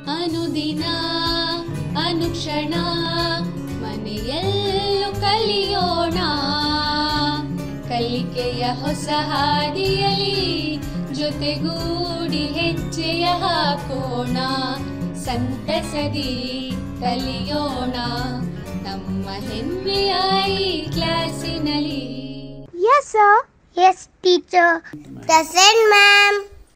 ಅನುದಿನ ಅನುಕ್ಷಣ ಮನೆಯಲ್ಲೂ ಕಲಿಯೋಣ ಕಲಿಕೆಯ ಹೊಸ ಹಾದಿಯಲಿ ಜೊತೆಗೂಡಿ ಹೆಜ್ಜೆಯ ಹಾಕೋಣ ಸಂತಸದಿ ಕಲಿಯೋಣ ನಮ್ಮ ಹೆಮ್ಮೆಯ ಈ ಕ್ಲಾಸಿನಲ್ಲಿ Yes, sir. Yes, teacher. Present, ma'am.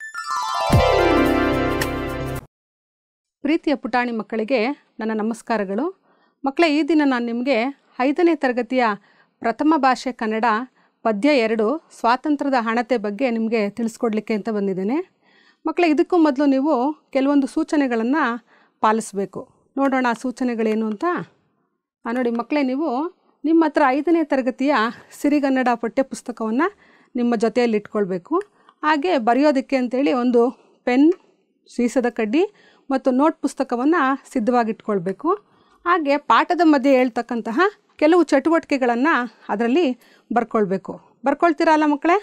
ಪ್ರೀತಿಯ ಪುಟಾಣಿ ಮಕ್ಕಳಿಗೆ ನನ್ನ ನಮಸ್ಕಾರಗಳು ಮಕ್ಕಳೇ ಈ ದಿನ ನಾನು ನಿಮಗೆ ಐದನೇ ತರಗತಿಯ ಪ್ರಥಮ ಭಾಷೆ ಕನ್ನಡ ಪದ್ಯ ಎರಡು ಸ್ವಾತಂತ್ರ್ಯದ ಹಣತೆ ಬಗ್ಗೆ ನಿಮಗೆ ತಿಳಿಸ್ಕೊಡ್ಲಿಕ್ಕೆ ಅಂತ ಬಂದಿದ್ದೇನೆ ಮಕ್ಕಳೇ ಇದಕ್ಕೂ ಮೊದಲು ನೀವು ಕೆಲವೊಂದು ಸೂಚನೆಗಳನ್ನು ಪಾಲಿಸಬೇಕು ನೋಡೋಣ ಆ ಸೂಚನೆಗಳೇನು ಅಂತ ಆ, ನೋಡಿ ಮಕ್ಕಳೇ ನೀವು ನಿಮ್ಮ ಹತ್ರ ಐದನೇ ತರಗತಿಯ ಸಿರಿಗನ್ನಡ ಪಠ್ಯಪುಸ್ತಕವನ್ನು ನಿಮ್ಮ ಜೊತೆಯಲ್ಲಿ ಇಟ್ಕೊಳ್ಬೇಕು ಹಾಗೆ ಬರೆಯೋದಕ್ಕೆ ಅಂತೇಳಿ ಒಂದು ಪೆನ್ ಸೀಸದ ಕಡ್ಡಿ ಮತ್ತು ನೋಟ್ ಪುಸ್ತಕವನ್ನು ಸಿದ್ಧವಾಗಿಟ್ಕೊಳ್ಬೇಕು ಹಾಗೆ ಪಾಠದ ಮಧ್ಯೆ ಹೇಳ್ತಕ್ಕಂತಹ ಕೆಲವು ಚಟುವಟಿಕೆಗಳನ್ನು ಅದರಲ್ಲಿ ಬರ್ಕೊಳ್ಬೇಕು ಬರ್ಕೊಳ್ತೀರಲ್ಲ ಮಕ್ಕಳೇ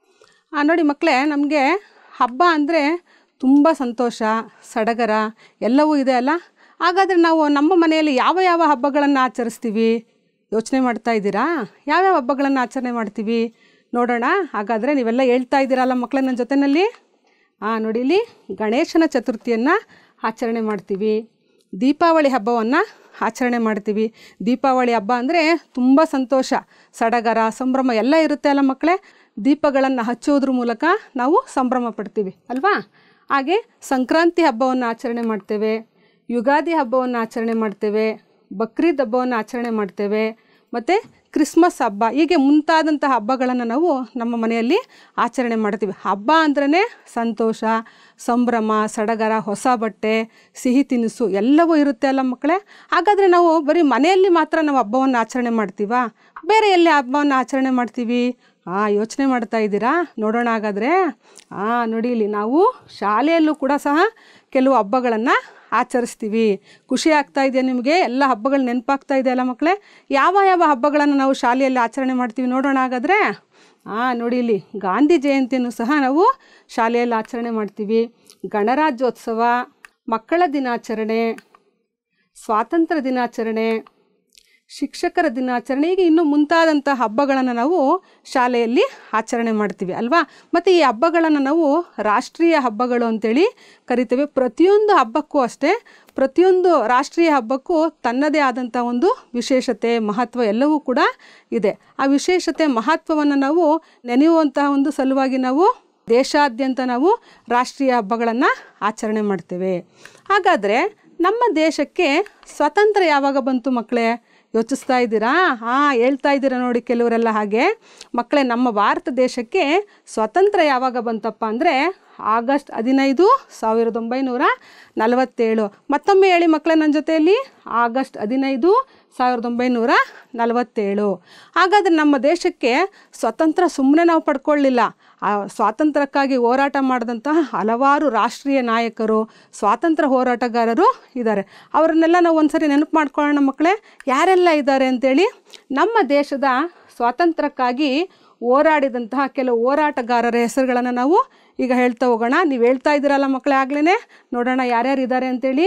ಆ, ನೋಡಿ ಮಕ್ಕಳೇ ನಮಗೆ ಹಬ್ಬ ಅಂದರೆ ತುಂಬ ಸಂತೋಷ ಸಡಗರ ಎಲ್ಲವೂ ಇದೆ ಅಲ್ಲ ಹಾಗಾದರೆ ನಾವು ನಮ್ಮ ಮನೆಯಲ್ಲಿ ಯಾವ ಯಾವ ಹಬ್ಬಗಳನ್ನು ಆಚರಿಸ್ತೀವಿ ಯೋಚನೆ ಮಾಡ್ತಾ ಇದ್ದೀರಾ ಯಾವ್ಯಾವ ಹಬ್ಬಗಳನ್ನು ಆಚರಣೆ ಮಾಡ್ತೀವಿ ನೋಡೋಣ ಹಾಗಾದರೆ ನೀವೆಲ್ಲ ಹೇಳ್ತಾ ಇದ್ದೀರಲ್ಲ ಮಕ್ಕಳೇ ನನ್ನ ಜೊತೆಯಲ್ಲಿ ಹಾಂ ನೋಡಿ ಇಲ್ಲಿ ಗಣೇಶನ ಚತುರ್ಥಿಯನ್ನು ಆಚರಣೆ ಮಾಡ್ತೀವಿ ದೀಪಾವಳಿ ಹಬ್ಬವನ್ನು ಆಚರಣೆ ಮಾಡ್ತೀವಿ ದೀಪಾವಳಿ ಹಬ್ಬ ಅಂದರೆ ತುಂಬ ಸಂತೋಷ ಸಡಗರ ಸಂಭ್ರಮ ಎಲ್ಲ ಇರುತ್ತೆ ಅಲ್ಲ ಮಕ್ಕಳೇ ದೀಪಗಳನ್ನು ಹಚ್ಚೋದ್ರ ಮೂಲಕ ನಾವು ಸಂಭ್ರಮ ಪಡ್ತೀವಿ ಅಲ್ವಾ ಹಾಗೆ ಸಂಕ್ರಾಂತಿ ಹಬ್ಬವನ್ನು ಆಚರಣೆ ಮಾಡ್ತೇವೆ ಯುಗಾದಿ ಹಬ್ಬವನ್ನು ಆಚರಣೆ ಮಾಡ್ತೇವೆ ಬಕ್ರೀದ್ ಹಬ್ಬವನ್ನು ಆಚರಣೆ ಮಾಡ್ತೇವೆ ಮತ್ತು ಕ್ರಿಸ್ಮಸ್ ಹಬ್ಬ ಹೀಗೆ ಮುಂತಾದಂಥ ಹಬ್ಬಗಳನ್ನು ನಾವು ನಮ್ಮ ಮನೆಯಲ್ಲಿ ಆಚರಣೆ ಮಾಡ್ತೀವಿ ಹಬ್ಬ ಅಂದ್ರೇ ಸಂತೋಷ ಸಂಭ್ರಮ ಸಡಗರ ಹೊಸ ಬಟ್ಟೆ ಸಿಹಿ ತಿನಿಸು ಎಲ್ಲವೂ ಇರುತ್ತೆ ಅಲ್ಲ ಮಕ್ಕಳೇ ಹಾಗಾದರೆ ನಾವು ಬರೀ ಮನೆಯಲ್ಲಿ ಮಾತ್ರ ನಾವು ಹಬ್ಬವನ್ನು ಆಚರಣೆ ಮಾಡ್ತೀವಾ ಬೇರೆ ಎಲ್ಲಿ ಹಬ್ಬವನ್ನು ಆಚರಣೆ ಮಾಡ್ತೀವಿ ಹಾಂ ಯೋಚನೆ ಮಾಡ್ತಾ ಇದ್ದೀರಾ ನೋಡೋಣ ಹಾಗಾದರೆ ಹಾಂ ನೋಡಿ ಇಲ್ಲಿ ನಾವು ಶಾಲೆಯಲ್ಲೂ ಕೂಡ ಸಹ ಕೆಲವು ಹಬ್ಬಗಳನ್ನು ಆಚರಿಸ್ತೀವಿ ಖುಷಿ ಆಗ್ತಾ ಇದೆಯಾ ನಿಮಗೆ ಎಲ್ಲ ಹಬ್ಬಗಳು ನೆನಪಾಗ್ತಾ ಇದೆಯಲ್ಲ ಮಕ್ಕಳೇ ಯಾವ ಯಾವ ಹಬ್ಬಗಳನ್ನು ನಾವು ಶಾಲೆಯಲ್ಲಿ ಆಚರಣೆ ಮಾಡ್ತೀವಿ ನೋಡೋಣ ಹಾಗಾದರೆ ಹಾಂ ನೋಡಿ ಇಲ್ಲಿ ಗಾಂಧಿ ಜಯಂತಿಯನ್ನು ಸಹ ನಾವು ಶಾಲೆಯಲ್ಲಿ ಆಚರಣೆ ಮಾಡ್ತೀವಿ ಗಣರಾಜ್ಯೋತ್ಸವ ಮಕ್ಕಳ ದಿನಾಚರಣೆ ಸ್ವಾತಂತ್ರ್ಯ ದಿನಾಚರಣೆ ಶಿಕ್ಷಕರ ದಿನಾಚರಣೆ ಹೀಗೆ ಇನ್ನೂ ಮುಂತಾದಂಥ ಹಬ್ಬಗಳನ್ನು ನಾವು ಶಾಲೆಯಲ್ಲಿ ಆಚರಣೆ ಮಾಡ್ತೀವಿ ಅಲ್ವಾ ಮತ್ತು ಈ ಹಬ್ಬಗಳನ್ನು ನಾವು ರಾಷ್ಟ್ರೀಯ ಹಬ್ಬಗಳು ಅಂತೇಳಿ ಕರಿತೇವೆ ಪ್ರತಿಯೊಂದು ಹಬ್ಬಕ್ಕೂ ಅಷ್ಟೇ ಪ್ರತಿಯೊಂದು ರಾಷ್ಟ್ರೀಯ ಹಬ್ಬಕ್ಕೂ ತನ್ನದೇ ಆದಂಥ ಒಂದು ವಿಶೇಷತೆ ಮಹತ್ವ ಎಲ್ಲವೂ ಕೂಡ ಇದೆ ಆ ವಿಶೇಷತೆ ಮಹತ್ವವನ್ನು ನಾವು ನೆನೆಯುವಂತಹ ಒಂದು ಸಲುವಾಗಿ ನಾವು ದೇಶಾದ್ಯಂತ ನಾವು ರಾಷ್ಟ್ರೀಯ ಹಬ್ಬಗಳನ್ನು ಆಚರಣೆ ಮಾಡ್ತೇವೆ ಹಾಗಾದರೆ ನಮ್ಮ ದೇಶಕ್ಕೆ ಸ್ವತಂತ್ರ ಯಾವಾಗ ಬಂತು ಮಕ್ಕಳೇ ಯೋಚಿಸ್ತಾ ಇದ್ದೀರಾ ಹಾಂ ಹೇಳ್ತಾ ಇದ್ದೀರಾ ನೋಡಿ ಕೆಲವರೆಲ್ಲ ಹಾಗೆ ಮಕ್ಕಳೇ ನಮ್ಮ ಭಾರತ ದೇಶಕ್ಕೆ ಸ್ವತಂತ್ರ ಯಾವಾಗ ಬಂತಪ್ಪ ಅಂದರೆ ಆಗಸ್ಟ್ ಹದಿನೈದು ಸಾವಿರದ ಒಂಬೈನೂರ ನಲವತ್ತೇಳು ಮತ್ತೊಮ್ಮೆ ಹೇಳಿ ಮಕ್ಕಳೇ ನನ್ನ ಜೊತೆಯಲ್ಲಿ ಆಗಸ್ಟ್ ಹದಿನೈದು ಸಾವಿರದ ಒಂಬೈನೂರ ನಲವತ್ತೇಳು ಹಾಗಾದರೆ ನಮ್ಮ ದೇಶಕ್ಕೆ ಸ್ವತಂತ್ರ ಸುಮ್ಮನೆ ನಾವು ಪಡ್ಕೊಳ್ಳಿಲ್ಲ ಆ ಸ್ವಾತಂತ್ರ್ಯಕ್ಕಾಗಿ ಹೋರಾಟ ಮಾಡಿದಂತಹ ಹಲವಾರು ರಾಷ್ಟ್ರೀಯ ನಾಯಕರು ಸ್ವಾತಂತ್ರ್ಯ ಹೋರಾಟಗಾರರು ಇದ್ದಾರೆ ಅವರನ್ನೆಲ್ಲ ನಾವು ಒಂದ್ಸರಿ ನೆನಪು ಮಾಡ್ಕೊಳ್ಳೋಣ ಮಕ್ಕಳೇ ಯಾರೆಲ್ಲ ಇದ್ದಾರೆ ಅಂತೇಳಿ ನಮ್ಮ ದೇಶದ ಸ್ವಾತಂತ್ರ್ಯಕ್ಕಾಗಿ ಹೋರಾಡಿದಂತಹ ಕೆಲವು ಹೋರಾಟಗಾರರ ಹೆಸರುಗಳನ್ನು ನಾವು ಈಗ ಹೇಳ್ತಾ ಹೋಗೋಣ ನೀವು ಹೇಳ್ತಾ ಇದ್ದೀರಲ್ಲ ಮಕ್ಕಳೇ ಆಗ್ಲೇ ನೋಡೋಣ ಯಾರ್ಯಾರು ಇದ್ದಾರೆ ಅಂತೇಳಿ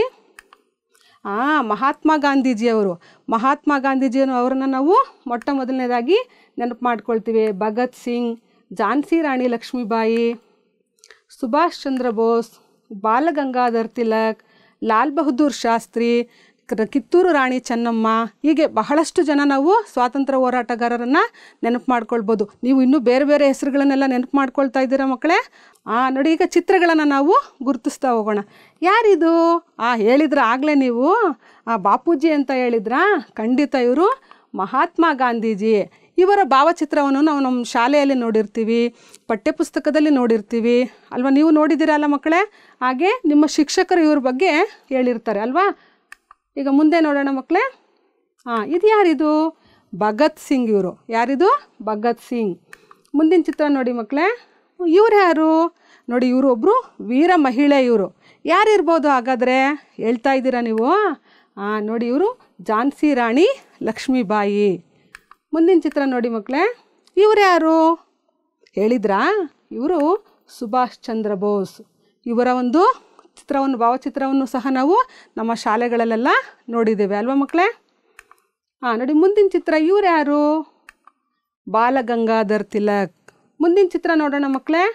ಹಾಂ ಮಹಾತ್ಮ ಗಾಂಧೀಜಿಯವರು ಮಹಾತ್ಮ ಗಾಂಧೀಜಿಯನ್ನು ಅವರನ್ನು ನಾವು ಮೊಟ್ಟ ಮೊದಲನೇದಾಗಿ ನೆನಪು ಮಾಡ್ಕೊಳ್ತೀವಿ ಭಗತ್ ಸಿಂಗ್ ಝಾನ್ಸಿ ರಾಣಿ ಲಕ್ಷ್ಮೀಬಾಯಿ ಸುಭಾಷ್ ಚಂದ್ರ ಬೋಸ್ ಬಾಲಗಂಗಾಧರ್ ತಿಲಕ್ ಲಾಲ್ ಬಹದ್ದೂರ್ ಶಾಸ್ತ್ರಿ ಕ- ಕಿತ್ತೂರು ರಾಣಿ ಚೆನ್ನಮ್ಮ ಹೀಗೆ ಬಹಳಷ್ಟು ಜನ ನಾವು ಸ್ವಾತಂತ್ರ್ಯ ಹೋರಾಟಗಾರರನ್ನು ನೆನಪು ಮಾಡ್ಕೊಳ್ಬೋದು ನೀವು ಇನ್ನೂ ಬೇರೆ ಬೇರೆ ಹೆಸರುಗಳನ್ನೆಲ್ಲ ನೆನಪು ಮಾಡ್ಕೊಳ್ತಾ ಇದ್ದೀರಾ ಮಕ್ಕಳೇ ಆ ನೋಡಿ ಈಗ ಚಿತ್ರಗಳನ್ನು ನಾವು ಗುರುತಿಸ್ತಾ ಹೋಗೋಣ ಯಾರಿದು ಆ ಹೇಳಿದ್ರ ಆಗಲೇ ನೀವು ಆ ಬಾಪೂಜಿ ಅಂತ ಹೇಳಿದ್ರಾ ಖಂಡಿತ ಇವರು ಮಹಾತ್ಮ ಗಾಂಧೀಜಿ ಇವರ ಭಾವಚಿತ್ರವನ್ನು ನಾವು ನಮ್ಮ ಶಾಲೆಯಲ್ಲಿ ನೋಡಿರ್ತೀವಿ ಪಠ್ಯಪುಸ್ತಕದಲ್ಲಿ ನೋಡಿರ್ತೀವಿ ಅಲ್ವಾ ನೀವು ನೋಡಿದ್ದೀರಲ್ಲ ಮಕ್ಕಳೇ ಹಾಗೆ ನಿಮ್ಮ ಶಿಕ್ಷಕರು ಇವ್ರ ಬಗ್ಗೆ ಹೇಳಿರ್ತಾರೆ ಅಲ್ವಾ ಈಗ ಮುಂದೆ ನೋಡೋಣ ಮಕ್ಕಳೇ ಹಾಂ ಇದು ಯಾರಿದು ಭಗತ್ ಸಿಂಗ್ ಇವರು ಯಾರಿದು ಭಗತ್ ಸಿಂಗ್ ಮುಂದಿನ ಚಿತ್ರ ನೋಡಿ ಮಕ್ಕಳೇ ಇವ್ರು ಯಾರು ನೋಡಿ ಇವರು ಒಬ್ಬರು ವೀರ ಮಹಿಳೆ ಇವರು ಯಾರಿರ್ಬೋದು ಹಾಗಾದರೆ ಹೇಳ್ತಾ ಇದ್ದೀರಾ ನೀವು ಹಾಂ ನೋಡಿ ಇವರು ಝಾನ್ಸಿ ರಾಣಿ ಲಕ್ಷ್ಮೀಬಾಯಿ ಮುಂದಿನ ಚಿತ್ರ ನೋಡಿ ಮಕ್ಕಳೇ ಇವ್ರು ಯಾರು ಹೇಳಿದ್ರಾ ಇವರು ಸುಭಾಷ್ ಚಂದ್ರ ಬೋಸ್ ಇವರ ಒಂದು ಚಿತ್ರವನ್ನು ಭಾವಚಿತ್ರವನ್ನು ಸಹ ನಾವು ನಮ್ಮ ಶಾಲೆಗಳಲ್ಲೆಲ್ಲ ನೋಡಿದ್ದೇವೆ ಅಲ್ವಾ ಮಕ್ಕಳೇ ಹಾಂ ನೋಡಿ ಮುಂದಿನ ಚಿತ್ರ ಇವ್ರು ಯಾರು ಬಾಲಗಂಗಾಧರ್ ತಿಲಕ್ ಮುಂದಿನ ಚಿತ್ರ ನೋಡೋಣ ಮಕ್ಕಳೇ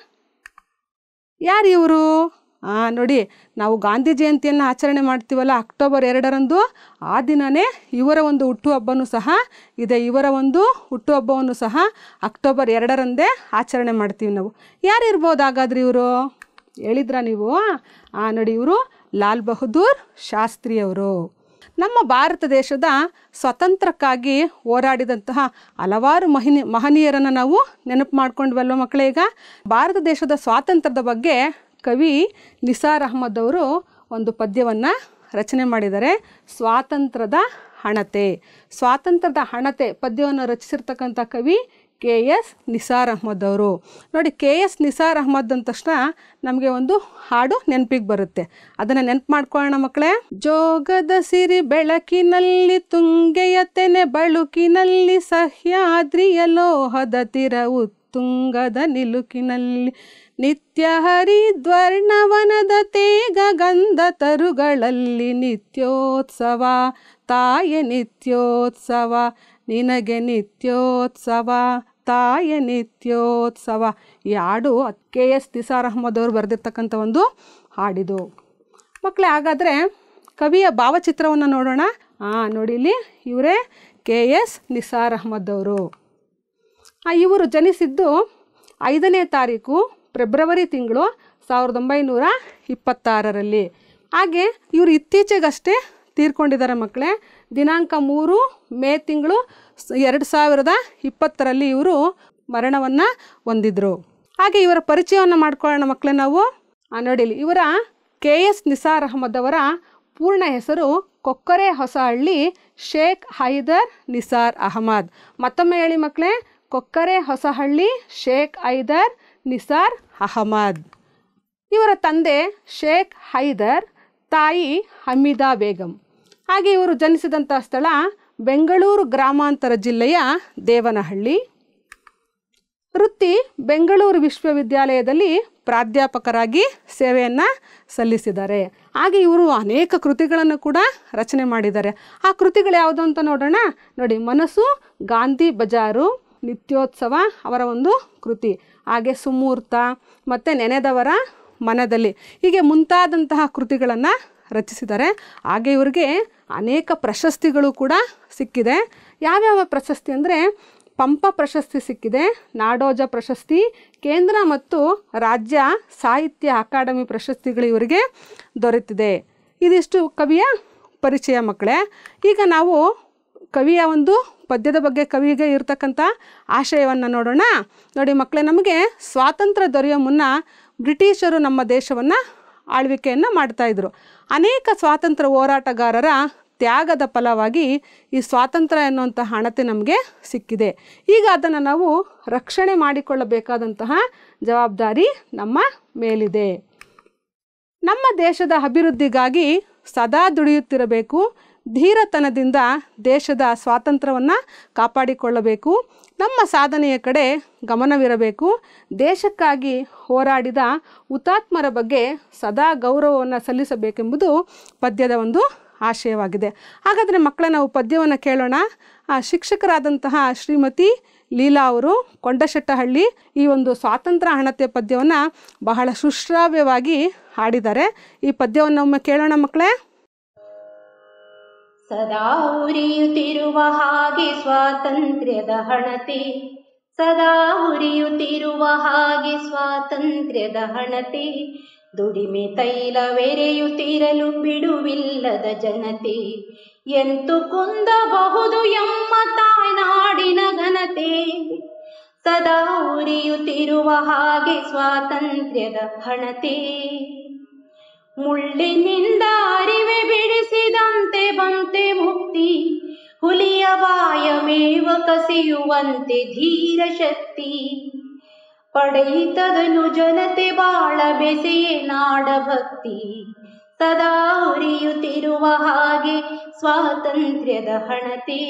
ಯಾರು ಇವರು ಹಾಂ ನೋಡಿ ನಾವು ಗಾಂಧಿ ಜಯಂತಿಯನ್ನು ಆಚರಣೆ ಮಾಡ್ತೀವಲ್ಲ ಅಕ್ಟೋಬರ್ ಎರಡರಂದು ಆ ದಿನವೇ ಇವರ ಒಂದು ಹುಟ್ಟುಹಬ್ಬನೂ ಸಹ ಇದೆ ಇವರ ಒಂದು ಹುಟ್ಟುಹಬ್ಬವನ್ನು ಸಹ ಅಕ್ಟೋಬರ್ ಎರಡರಂದೇ ಆಚರಣೆ ಮಾಡ್ತೀವಿ ನಾವು ಯಾರು ಇರ್ಬೋದು ಹಾಗಾದ್ರೆ ಇವರು ಹೇಳಿದ್ರಾ ನೀವು ಹಾಂ ನೋಡಿ ಇವರು ಲಾಲ್ ಬಹದ್ದೂರ್ ಶಾಸ್ತ್ರಿಯವರು ನಮ್ಮ ಭಾರತ ದೇಶದ ಸ್ವತಂತ್ರಕ್ಕಾಗಿ ಹೋರಾಡಿದಂತಹ ಹಲವಾರು ಮಹಿನಿ ಮಹನೀಯರನ್ನು ನಾವು ನೆನಪು ಮಾಡ್ಕೊಂಡ್ವಲ್ವ ಮಕ್ಕಳೇ ಈಗ ಭಾರತ ದೇಶದ ಸ್ವಾತಂತ್ರ್ಯದ ಬಗ್ಗೆ ಕವಿ ನಿಸಾರ್ ಅಹಮದ್ ಅವರು ಒಂದು ಪದ್ಯವನ್ನು ರಚನೆ ಮಾಡಿದ್ದಾರೆ ಸ್ವಾತಂತ್ರ್ಯದ ಹಣತೆ ಸ್ವಾತಂತ್ರ್ಯದ ಹಣತೆ ಪದ್ಯವನ್ನು ರಚಿಸಿರ್ತಕ್ಕಂಥ ಕವಿ ಕೆ ಎಸ್ ನಿಸಾರ್ ಅಹಮದ್ ಅವರು ನೋಡಿ ಕೆ ಎಸ್ ನಿಸಾರ್ ಅಹಮದ್ ಅಂದ ತಕ್ಷಣ ನಮಗೆ ಒಂದು ಹಾಡು ನೆನಪಿಗೆ ಬರುತ್ತೆ ಅದನ್ನು ನೆನಪು ಮಾಡ್ಕೊಳ್ಳೋಣ ಮಕ್ಕಳೇ ಜೋಗದ ಸಿರಿ ಬೆಳಕಿನಲ್ಲಿ ತುಂಗೆಯ ತೆನೆ ಬಳುಕಿನಲ್ಲಿ ಸಹ್ಯಾದ್ರಿಯ ಲೋಹದ ತಿರವು ತುಂಗದ ನಿಲುಕಿನಲ್ಲಿ ನಿತ್ಯ ಹರಿದ್ವರ್ಣವನದ ತೇಗ ಗಂಧ ತರುಗಳಲ್ಲಿ ನಿತ್ಯೋತ್ಸವ ತಾಯ ನಿತ್ಯೋತ್ಸವ ನಿನಗೆ ನಿತ್ಯೋತ್ಸವ ತಾಯ ನಿತ್ಯೋತ್ಸವ ಈ ಹಾಡು ಕೆ ಎಸ್ ನಿಸಾರ್ ಅಹಮದ್ ಅವರು ಬರೆದಿರ್ತಕ್ಕಂಥ ಒಂದು ಹಾಡಿದು ಮಕ್ಕಳೇ ಹಾಗಾದರೆ ಕವಿಯ ಭಾವಚಿತ್ರವನ್ನು ನೋಡೋಣ ಹಾಂ ನೋಡಿ ಇಲ್ಲಿ ಇವರೇ ಕೆ ಎಸ್ ನಿಸಾರ್ ಅಹಮದ್ ಅವರು ಇವರು ಜನಿಸಿದ್ದು ಐದನೇ ತಾರೀಕು ಫೆಬ್ರವರಿ ತಿಂಗಳು ಸಾವಿರದ ಒಂಬೈನೂರ ಇಪ್ಪತ್ತಾರರಲ್ಲಿ ಹಾಗೆ ಇವರು ಇತ್ತೀಚೆಗಷ್ಟೇ ತೀರ್ಕೊಂಡಿದ್ದಾರೆ ಮಕ್ಕಳೇ ದಿನಾಂಕ ಮೂರು ಮೇ ತಿಂಗಳು ಎರಡು ಸಾವಿರದ ಇಪ್ಪತ್ತರಲ್ಲಿ ಇವರು ಮರಣವನ್ನು ಹೊಂದಿದ್ರು ಹಾಗೆ ಇವರ ಪರಿಚಯವನ್ನು ಮಾಡ್ಕೊಳ್ಳೋಣ ಮಕ್ಕಳೇ ನಾವು ಆ, ನೋಡಿ ಇಲ್ಲಿ ಇವರ ಕೆ ಎಸ್ ನಿಸಾರ್ ಅಹಮದ್ ಅವರ ಪೂರ್ಣ ಹೆಸರು ಕೊಕ್ಕರೆ ಹೊಸಹಳ್ಳಿ ಶೇಖ್ ಹೈದರ್ ನಿಸಾರ್ ಅಹಮದ್ ಮತ್ತೊಮ್ಮೆ ಹೇಳಿ ಮಕ್ಕಳೇ ಕೊಕ್ಕರೆ ಹೊಸಹಳ್ಳಿ ಶೇಖ್ ಹೈದರ್ ನಿಸಾರ್ ಅಹಮದ್ ಇವರ ತಂದೆ ಶೇಖ್ ಹೈದರ್ ತಾಯಿ ಹಮೀದಾ ಬೇಗಂ ಹಾಗೆ ಇವರು ಜನಿಸಿದಂಥ ಸ್ಥಳ ಬೆಂಗಳೂರು ಗ್ರಾಮಾಂತರ ಜಿಲ್ಲೆಯ ದೇವನಹಳ್ಳಿ ವೃತ್ತಿ ಬೆಂಗಳೂರು ವಿಶ್ವವಿದ್ಯಾಲಯದಲ್ಲಿ ಪ್ರಾಧ್ಯಾಪಕರಾಗಿ ಸೇವೆಯನ್ನು ಸಲ್ಲಿಸಿದ್ದಾರೆ ಹಾಗೆ ಇವರು ಅನೇಕ ಕೃತಿಗಳನ್ನು ಕೂಡ ರಚನೆ ಮಾಡಿದ್ದಾರೆ ಆ ಕೃತಿಗಳು ಯಾವುದು ಅಂತ ನೋಡೋಣ ನೋಡಿ ಮನಸ್ಸು ಗಾಂಧಿ ಬಜಾರು ನಿತ್ಯೋತ್ಸವ ಅವರ ಒಂದು ಕೃತಿ ಹಾಗೆ ಸುಮೂರ್ತ ಮತ್ತು ನೆನೆದವರ ಮನದಲ್ಲಿ ಹೀಗೆ ಮುಂತಾದಂತಹ ಕೃತಿಗಳನ್ನು ರಚಿಸಿದ್ದಾರೆ ಹಾಗೆ ಇವರಿಗೆ ಅನೇಕ ಪ್ರಶಸ್ತಿಗಳು ಕೂಡ ಸಿಕ್ಕಿದೆ ಯಾವ್ಯಾವ ಪ್ರಶಸ್ತಿ ಅಂದರೆ ಪಂಪ ಪ್ರಶಸ್ತಿ ಸಿಕ್ಕಿದೆ ನಾಡೋಜ ಪ್ರಶಸ್ತಿ ಕೇಂದ್ರ ಮತ್ತು ರಾಜ್ಯ ಸಾಹಿತ್ಯ ಅಕಾಡೆಮಿ ಪ್ರಶಸ್ತಿಗಳು ಇವರಿಗೆ ದೊರೆತಿದೆ ಇದಿಷ್ಟು ಕವಿಯ ಪರಿಚಯ ಮಕ್ಕಳೇ ಈಗ ನಾವು ಕವಿಯ ಒಂದು ಪದ್ಯದ ಬಗ್ಗೆ ಕವಿಗೆ ಇರತಕ್ಕಂಥ ಆಶಯವನ್ನು ನೋಡೋಣ ನೋಡಿ ಮಕ್ಕಳೇ ನಮಗೆ ಸ್ವಾತಂತ್ರ್ಯ ದೊರೆಯೋ ಮುನ್ನ ಬ್ರಿಟಿಷರು ನಮ್ಮ ದೇಶವನ್ನು ಆಳ್ವಿಕೆಯನ್ನು ಮಾಡ್ತಾಯಿದ್ರು ಅನೇಕ ಸ್ವಾತಂತ್ರ್ಯ ಹೋರಾಟಗಾರರ ತ್ಯಾಗದ ಫಲವಾಗಿ ಈ ಸ್ವಾತಂತ್ರ್ಯ ಎನ್ನುವಂಥ ಹಣತೆ ನಮಗೆ ಸಿಕ್ಕಿದೆ ಈಗ ಅದನ್ನು ನಾವು ರಕ್ಷಣೆ ಮಾಡಿಕೊಳ್ಳಬೇಕಾದಂತಹ ಜವಾಬ್ದಾರಿ ನಮ್ಮ ಮೇಲಿದೆ ನಮ್ಮ ದೇಶದ ಅಭಿವೃದ್ಧಿಗಾಗಿ ಸದಾ ದುಡಿಯುತ್ತಿರಬೇಕು ಧೀರತನದಿಂದ ದೇಶದ ಸ್ವಾತಂತ್ರ್ಯವನ್ನು ಕಾಪಾಡಿಕೊಳ್ಳಬೇಕು ನಮ್ಮ ಸಾಧನೆಯ ಕಡೆ ಗಮನವಿರಬೇಕು ದೇಶಕ್ಕಾಗಿ ಹೋರಾಡಿದ ಹುತಾತ್ಮರ ಬಗ್ಗೆ ಸದಾ ಗೌರವವನ್ನು ಸಲ್ಲಿಸಬೇಕೆಂಬುದು ಪದ್ಯದ ಒಂದು ಆಶಯವಾಗಿದೆ ಹಾಗಾದರೆ ಮಕ್ಕಳ ನಾವು ಪದ್ಯವನ್ನು ಕೇಳೋಣ ಆ ಶಿಕ್ಷಕರಾದಂತಹ ಶ್ರೀಮತಿ ಲೀಲಾ ಅವರು ಕೊಂಡಶೆಟ್ಟಹಳ್ಳಿ ಈ ಒಂದು ಸ್ವಾತಂತ್ರ್ಯ ಹಣತೆ ಪದ್ಯವನ್ನು ಬಹಳ ಸುಶ್ರಾವ್ಯವಾಗಿ ಹಾಡಿದ್ದಾರೆ ಈ ಪದ್ಯವನ್ನು ಒಮ್ಮೆ ಕೇಳೋಣ ಮಕ್ಕಳೇ ಸದಾ ಉರಿಯುತ್ತಿರುವ ಹಾಗೆ ಸ್ವಾತಂತ್ರ್ಯದ ಹಣತೆ ಸದಾ ಉರಿಯುತ್ತಿರುವ ಹಾಗೆ ಸ್ವಾತಂತ್ರ್ಯದ ಹಣತೆ ದುಡಿಮೆ ತೈಲವೆರೆಯುತ್ತಿರಲು ಬಿಡುವಿಲ್ಲದ ಜನತೆ ಎಂತು ಕುಂದಬಹುದು ಎಮ್ಮ ತಾಯ್ನಾಡಿನ ಘನತೆ ಸದಾ ಉರಿಯುತ್ತಿರುವ ಹಾಗೆ ಸ್ವಾತಂತ್ರ್ಯದ ಹಣತೆ ಮುಳ್ಳಿನಿಂದ ಅರಿವೆ ಬಿಡಿಸಿದಂತೆ ಬಂತೆ ಮುಕ್ತಿ ಹುಲಿಯ ಬಾಯ ಮೇವ ಕಸಿಯುವಂತೆ ಧೀರ ಶಕ್ತಿ ಪಡೆಯಿತದನು ಜನತೆ ಬಾಳ ಬೆಸೆಯೇ ನಾಡ ಭಕ್ತಿ ಸದಾ ಉರಿಯುತ್ತಿರುವ ಹಾಗೆ ಸ್ವಾತಂತ್ರ್ಯದ ಹಣತೆ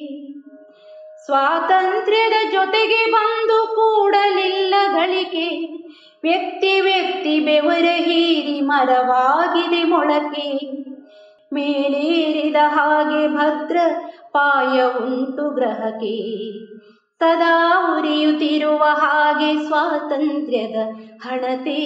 ಸ್ವಾತಂತ್ರ್ಯದ ಜೊತೆಗೆ ಬಂದು ಕೂಡಲಿಲ್ಲ ಗಳಿಕೆ ವ್ಯಕ್ತಿ ವ್ಯಕ್ತಿ ಬೆವರ ಹೀರಿ ಮರವಾಗಿದೆ ಮೊಳಕೆ ಮೇಲೇರಿದ ಹಾಗೆ ಭದ್ರ ಪಾಯ ಉಂಟು ಗ್ರಹಕ್ಕೆ ಸದಾ ಉರಿಯುತ್ತಿರುವ ಹಾಗೆ ಸ್ವಾತಂತ್ರ್ಯದ ಹಣತೆ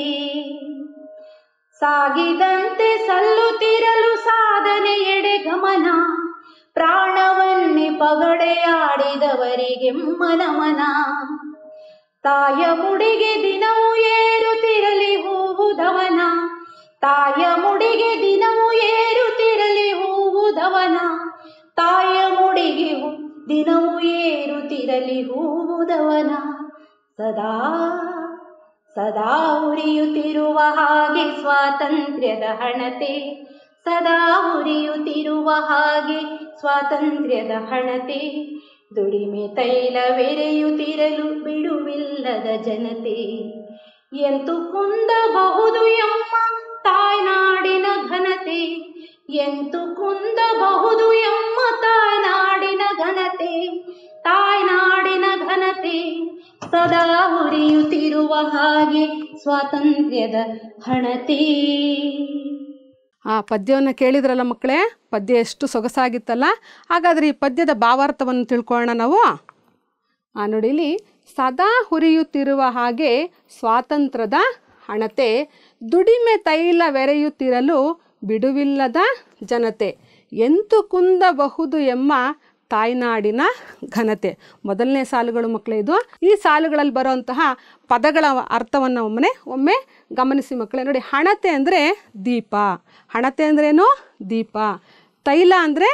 ಸಾಗಿದಂತೆ ಸಲ್ಲುತ್ತಿರಲು ಸಾಧನೆಯೆಡೆ ಗಮನ ಪ್ರಾಣವನ್ನೇ ಪಗಡೆಯಾಡಿದವರಿಗೆ ಮನಮನ ತಾಯ ಮುಡಿಗೆ ದಿನವೂ ಏರುತ್ತಿರಲಿ ಹೂವುದವನ ತಾಯ ಮುಡಿಗೆ ದಿನವೂ ಏರುತ್ತಿರಲಿ ಹೂವುದವನ ತಾಯ ಮುಡಿಗೆ ಹೂ- ದಿನವೂ ಏರುತ್ತಿರಲಿ ಹೂವುದವನ ಸದಾ ಸದಾ ಉರಿಯುತ್ತಿರುವ ಹಾಗೆ ಸ್ವಾತಂತ್ರ್ಯದ ಹಣತೆ ಸದಾ ಉರಿಯುತ್ತಿರುವ ಹಾಗೆ ಸ್ವಾತಂತ್ರ್ಯದ ಹಣತೆ ದುಡಿಮೆ ತೈಲವೆರೆಯುತ್ತಿರಲು ಬಿಡುವಿಲ್ಲದ ಜನತೆ ಎಂತು ಕುಂದಬಹುದು ಎಮ್ಮ ತಾಯ್ನಾಡಿನ ಘನತೆ ಎಂತು ಕುಂದಬಹುದು ಎಮ್ಮ ತಾಯ್ನಾಡಿನ ಘನತೆ ತಾಯ್ನಾಡಿನ ಘನತೆ ಸದಾ ಉರಿಯುತ್ತಿರುವ ಹಾಗೆ ಸ್ವಾತಂತ್ರ್ಯದ ಹಣತೆ ಆ ಪದ್ಯವನ್ನು ಕೇಳಿದ್ರಲ್ಲ ಮಕ್ಕಳೇ ಪದ್ಯ ಎಷ್ಟು ಸೊಗಸಾಗಿತ್ತಲ್ಲ ಹಾಗಾದರೆ ಈ ಪದ್ಯದ ಭಾವಾರ್ಥವನ್ನು ತಿಳ್ಕೊಳ್ಳೋಣ ನಾವು ಆ ನೋಡಿ ಇಲ್ಲಿ ಸದಾ ಹುರಿಯುತ್ತಿರುವ ಹಾಗೆ ಸ್ವಾತಂತ್ರ್ಯದ ಹಣತೆ ದುಡಿಮೆ ತೈಲವೆರೆಯುತ್ತಿರಲು ಬಿಡುವಿಲ್ಲದ ಜನತೆ ಎಂತು ಕುಂದಬಹುದು ಎಂಬ ತಾಯ್ನಾಡಿನ ಘನತೆ ಮೊದಲನೇ ಸಾಲುಗಳು ಮಕ್ಕಳೇ ಇದು ಈ ಸಾಲುಗಳಲ್ಲಿ ಬರುವಂತಹ ಪದಗಳ ಅರ್ಥವನ್ನು ಒಮ್ಮೆ ಒಮ್ಮೆ ಗಮನಿಸಿ ಮಕ್ಕಳೇ ನೋಡಿ ಹಣತೆ ಅಂದರೆ ದೀಪ ಹಣತೆ ಅಂದ್ರೇನು ದೀಪ ತೈಲ ಅಂದರೆ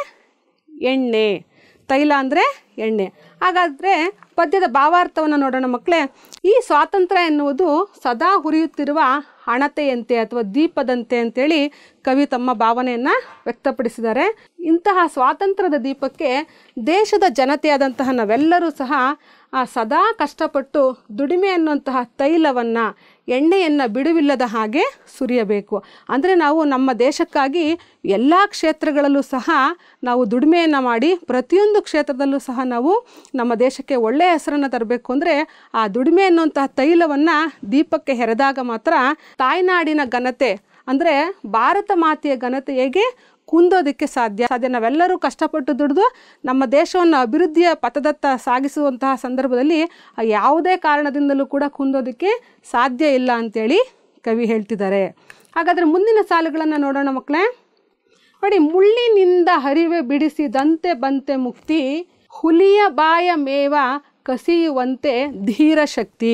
ಎಣ್ಣೆ ತೈಲ ಅಂದರೆ ಎಣ್ಣೆ ಹಾಗಾದರೆ ಪದ್ಯದ ಭಾವಾರ್ಥವನ್ನು ನೋಡೋಣ ಮಕ್ಕಳೇ ಈ ಸ್ವಾತಂತ್ರ್ಯ ಎನ್ನುವುದು ಸದಾ ಹುರಿಯುತ್ತಿರುವ ಹಣತೆಯಂತೆ ಅಥವಾ ದೀಪದಂತೆ ಅಂತೇಳಿ ಕವಿ ತಮ್ಮ ಭಾವನೆಯನ್ನು ವ್ಯಕ್ತಪಡಿಸಿದ್ದಾರೆ ಇಂತಹ ಸ್ವಾತಂತ್ರ್ಯದ ದೀಪಕ್ಕೆ ದೇಶದ ಜನತೆಯಾದಂತಹ ನಾವೆಲ್ಲರೂ ಸಹ ಆ ಸದಾ ಕಷ್ಟಪಟ್ಟು ದುಡಿಮೆ ಅನ್ನುವಂತಹ ತೈಲವನ್ನು ಎಣ್ಣೆಯನ್ನು ಬಿಡುವಿಲ್ಲದ ಹಾಗೆ ಸುರಿಯಬೇಕು ಅಂದರೆ ನಾವು ನಮ್ಮ ದೇಶಕ್ಕಾಗಿ ಎಲ್ಲ ಕ್ಷೇತ್ರಗಳಲ್ಲೂ ಸಹ ನಾವು ದುಡಿಮೆಯನ್ನು ಮಾಡಿ ಪ್ರತಿಯೊಂದು ಕ್ಷೇತ್ರದಲ್ಲೂ ಸಹ ನಾವು ನಮ್ಮ ದೇಶಕ್ಕೆ ಒಳ್ಳೆಯ ಹೆಸರನ್ನು ತರಬೇಕು ಅಂದರೆ ಆ ದುಡಿಮೆ ಅನ್ನುವಂತಹ ತೈಲವನ್ನು ದೀಪಕ್ಕೆ ಹೆರೆದಾಗ ಮಾತ್ರ ತಾಯ್ನಾಡಿನ ಘನತೆ ಅಂದರೆ ಭಾರತ ಮಾತೆಯ ಘನತೆ ಹೇಗೆ ಕುಂದೋದಕ್ಕೆ ಸಾಧ್ಯ ಸಾಧ್ಯ ನಾವೆಲ್ಲರೂ ಕಷ್ಟಪಟ್ಟು ದುಡಿದು ನಮ್ಮ ದೇಶವನ್ನು ಅಭಿವೃದ್ಧಿಯ ಪಥದತ್ತ ಸಾಗಿಸುವಂತಹ ಸಂದರ್ಭದಲ್ಲಿ ಆ ಯಾವುದೇ ಕಾರಣದಿಂದಲೂ ಕೂಡ ಕುಂದೋದಕ್ಕೆ ಸಾಧ್ಯ ಇಲ್ಲ ಅಂತೇಳಿ ಕವಿ ಹೇಳ್ತಿದ್ದಾರೆ ಹಾಗಾದರೆ ಮುಂದಿನ ಸಾಲುಗಳನ್ನು ನೋಡೋಣ ಮಕ್ಕಳೇ ನೋಡಿ ಮುಳ್ಳಿನಿಂದ ಹರಿವೆ ಬಿಡಿಸಿದಂತೆ ಬಂತೆ ಮುಕ್ತಿ ಹುಲಿಯ ಬಾಯ ಮೇವ ಕಸಿಯುವಂತೆ ಧೀರ ಶಕ್ತಿ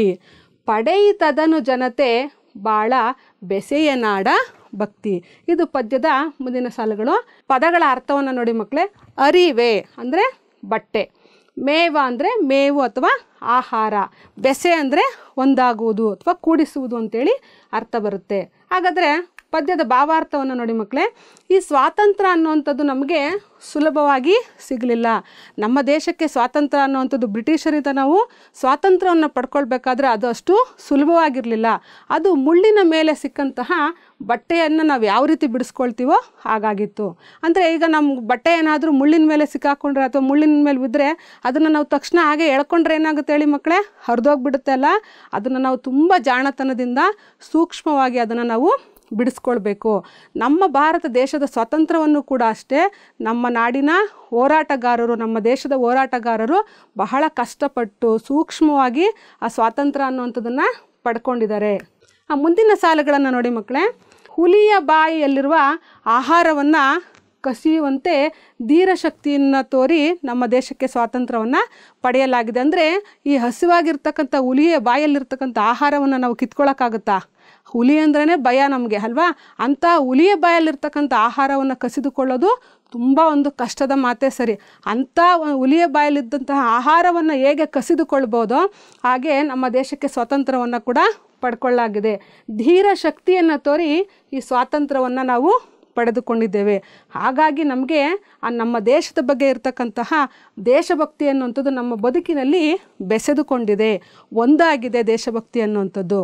ಪಡೆಯಿತದನು ಜನತೆ ಬಾಳ ಬೆಸೆಯ ನಾಡ ಭಕ್ತಿ ಇದು ಪದ್ಯದ ಮುಂದಿನ ಸಾಲುಗಳು ಪದಗಳ ಅರ್ಥವನ್ನು ನೋಡಿ ಮಕ್ಕಳೇ ಅರಿವೆ ಅಂದರೆ ಬಟ್ಟೆ ಮೇವ ಅಂದರೆ ಮೇವು ಅಥವಾ ಆಹಾರ ಬೆಸೆ ಅಂದರೆ ಒಂದಾಗುವುದು ಅಥವಾ ಕೂಡಿಸುವುದು ಅಂತೇಳಿ ಅರ್ಥ ಬರುತ್ತೆ ಹಾಗಾದರೆ ಪದ್ಯದ ಭಾವಾರ್ಥವನ್ನು ನೋಡಿ ಮಕ್ಕಳೇ ಈ ಸ್ವಾತಂತ್ರ್ಯ ಅನ್ನುವಂಥದ್ದು ನಮಗೆ ಸುಲಭವಾಗಿ ಸಿಗಲಿಲ್ಲ ನಮ್ಮ ದೇಶಕ್ಕೆ ಸ್ವಾತಂತ್ರ್ಯ ಅನ್ನುವಂಥದ್ದು ಬ್ರಿಟಿಷರಿಂದ ನಾವು ಸ್ವಾತಂತ್ರ್ಯವನ್ನು ಪಡ್ಕೊಳ್ಬೇಕಾದ್ರೆ ಅದು ಅಷ್ಟು ಸುಲಭವಾಗಿರಲಿಲ್ಲ ಅದು ಮುಳ್ಳಿನ ಮೇಲೆ ಸಿಕ್ಕಂತಹ ಬಟ್ಟೆಯನ್ನು ನಾವು ಯಾವ ರೀತಿ ಬಿಡಿಸ್ಕೊಳ್ತೀವೋ ಹಾಗಾಗಿತ್ತು ಅಂದರೆ ಈಗ ನಮ್ಮ ಬಟ್ಟೆ ಏನಾದರೂ ಮುಳ್ಳಿನ ಮೇಲೆ ಸಿಕ್ಕಾಕೊಂಡ್ರೆ ಅಥವಾ ಮುಳ್ಳಿನ ಮೇಲೆ ಬಿದ್ದರೆ ಅದನ್ನು ನಾವು ತಕ್ಷಣ ಹಾಗೆ ಎಳ್ಕೊಂಡ್ರೆ ಏನಾಗುತ್ತೆ ಹೇಳಿ ಮಕ್ಕಳೇ ಹರಿದೋಗ್ಬಿಡುತ್ತೆ ಅಲ್ಲ ಅದನ್ನು ನಾವು ತುಂಬ ಜಾಣತನದಿಂದ ಸೂಕ್ಷ್ಮವಾಗಿ ಅದನ್ನು ನಾವು ಬಿಡಿಸ್ಕೊಳ್ಬೇಕು ನಮ್ಮ ಭಾರತ ದೇಶದ ಸ್ವಾತಂತ್ರ್ಯವನ್ನು ಕೂಡ ಅಷ್ಟೇ ನಮ್ಮ ನಾಡಿನ ಹೋರಾಟಗಾರರು ನಮ್ಮ ದೇಶದ ಹೋರಾಟಗಾರರು ಬಹಳ ಕಷ್ಟಪಟ್ಟು ಸೂಕ್ಷ್ಮವಾಗಿ ಆ ಸ್ವಾತಂತ್ರ್ಯ ಅನ್ನುವಂಥದ್ದನ್ನು ಪಡ್ಕೊಂಡಿದ್ದಾರೆ ಆ ಮುಂದಿನ ಸಾಲುಗಳನ್ನು ನೋಡಿ ಮಕ್ಕಳೇ ಹುಲಿಯ ಬಾಯಿಯಲ್ಲಿರುವ ಆಹಾರವನ್ನು ಕಸಿಯುವಂತೆ ಧೀರ ಶಕ್ತಿಯನ್ನು ತೋರಿ ನಮ್ಮ ದೇಶಕ್ಕೆ ಸ್ವಾತಂತ್ರ್ಯವನ್ನು ಪಡೆಯಲಾಗಿದೆ ಅಂದರೆ ಈ ಹಸಿವಾಗಿರ್ತಕ್ಕಂಥ ಹುಲಿಯ ಬಾಯಲ್ಲಿರ್ತಕ್ಕಂಥ ಆಹಾರವನ್ನು ನಾವು ಕಿತ್ಕೊಳ್ಳೋಕ್ಕಾಗುತ್ತಾ ಹುಲಿ ಅಂದ್ರೇ ಭಯ ನಮಗೆ ಅಲ್ವಾ ಅಂಥ ಹುಲಿಯ ಬಾಯಲ್ಲಿರ್ತಕ್ಕಂಥ ಆಹಾರವನ್ನು ಕಸಿದುಕೊಳ್ಳೋದು ತುಂಬ ಒಂದು ಕಷ್ಟದ ಮಾತೇ ಸರಿ ಅಂಥ ಒ- ಹುಲಿಯ ಬಾಯಲ್ಲಿದ್ದಂತಹ ಆಹಾರವನ್ನು ಹೇಗೆ ಕಸಿದುಕೊಳ್ಬೋದೋ ಹಾಗೆ ನಮ್ಮ ದೇಶಕ್ಕೆ ಸ್ವಾತಂತ್ರ್ಯವನ್ನು ಕೂಡ ಪಡ್ಕೊಳ್ಳಾಗಿದೆ ಧೀರ ಶಕ್ತಿಯನ್ನು ತೋರಿ ಈ ಸ್ವಾತಂತ್ರ್ಯವನ್ನು ನಾವು ಪಡೆದುಕೊಂಡಿದ್ದೇವೆ ಹಾಗಾಗಿ ನಮಗೆ ಆ ನಮ್ಮ ದೇಶದ ಬಗ್ಗೆ ಇರತಕ್ಕಂತಹ ದೇಶಭಕ್ತಿ ಅನ್ನುವಂಥದ್ದು ನಮ್ಮ ಬದುಕಿನಲ್ಲಿ ಬೆಸೆದುಕೊಂಡಿದೆ ಒಂದಾಗಿದೆ ದೇಶಭಕ್ತಿ ಅನ್ನುವಂಥದ್ದು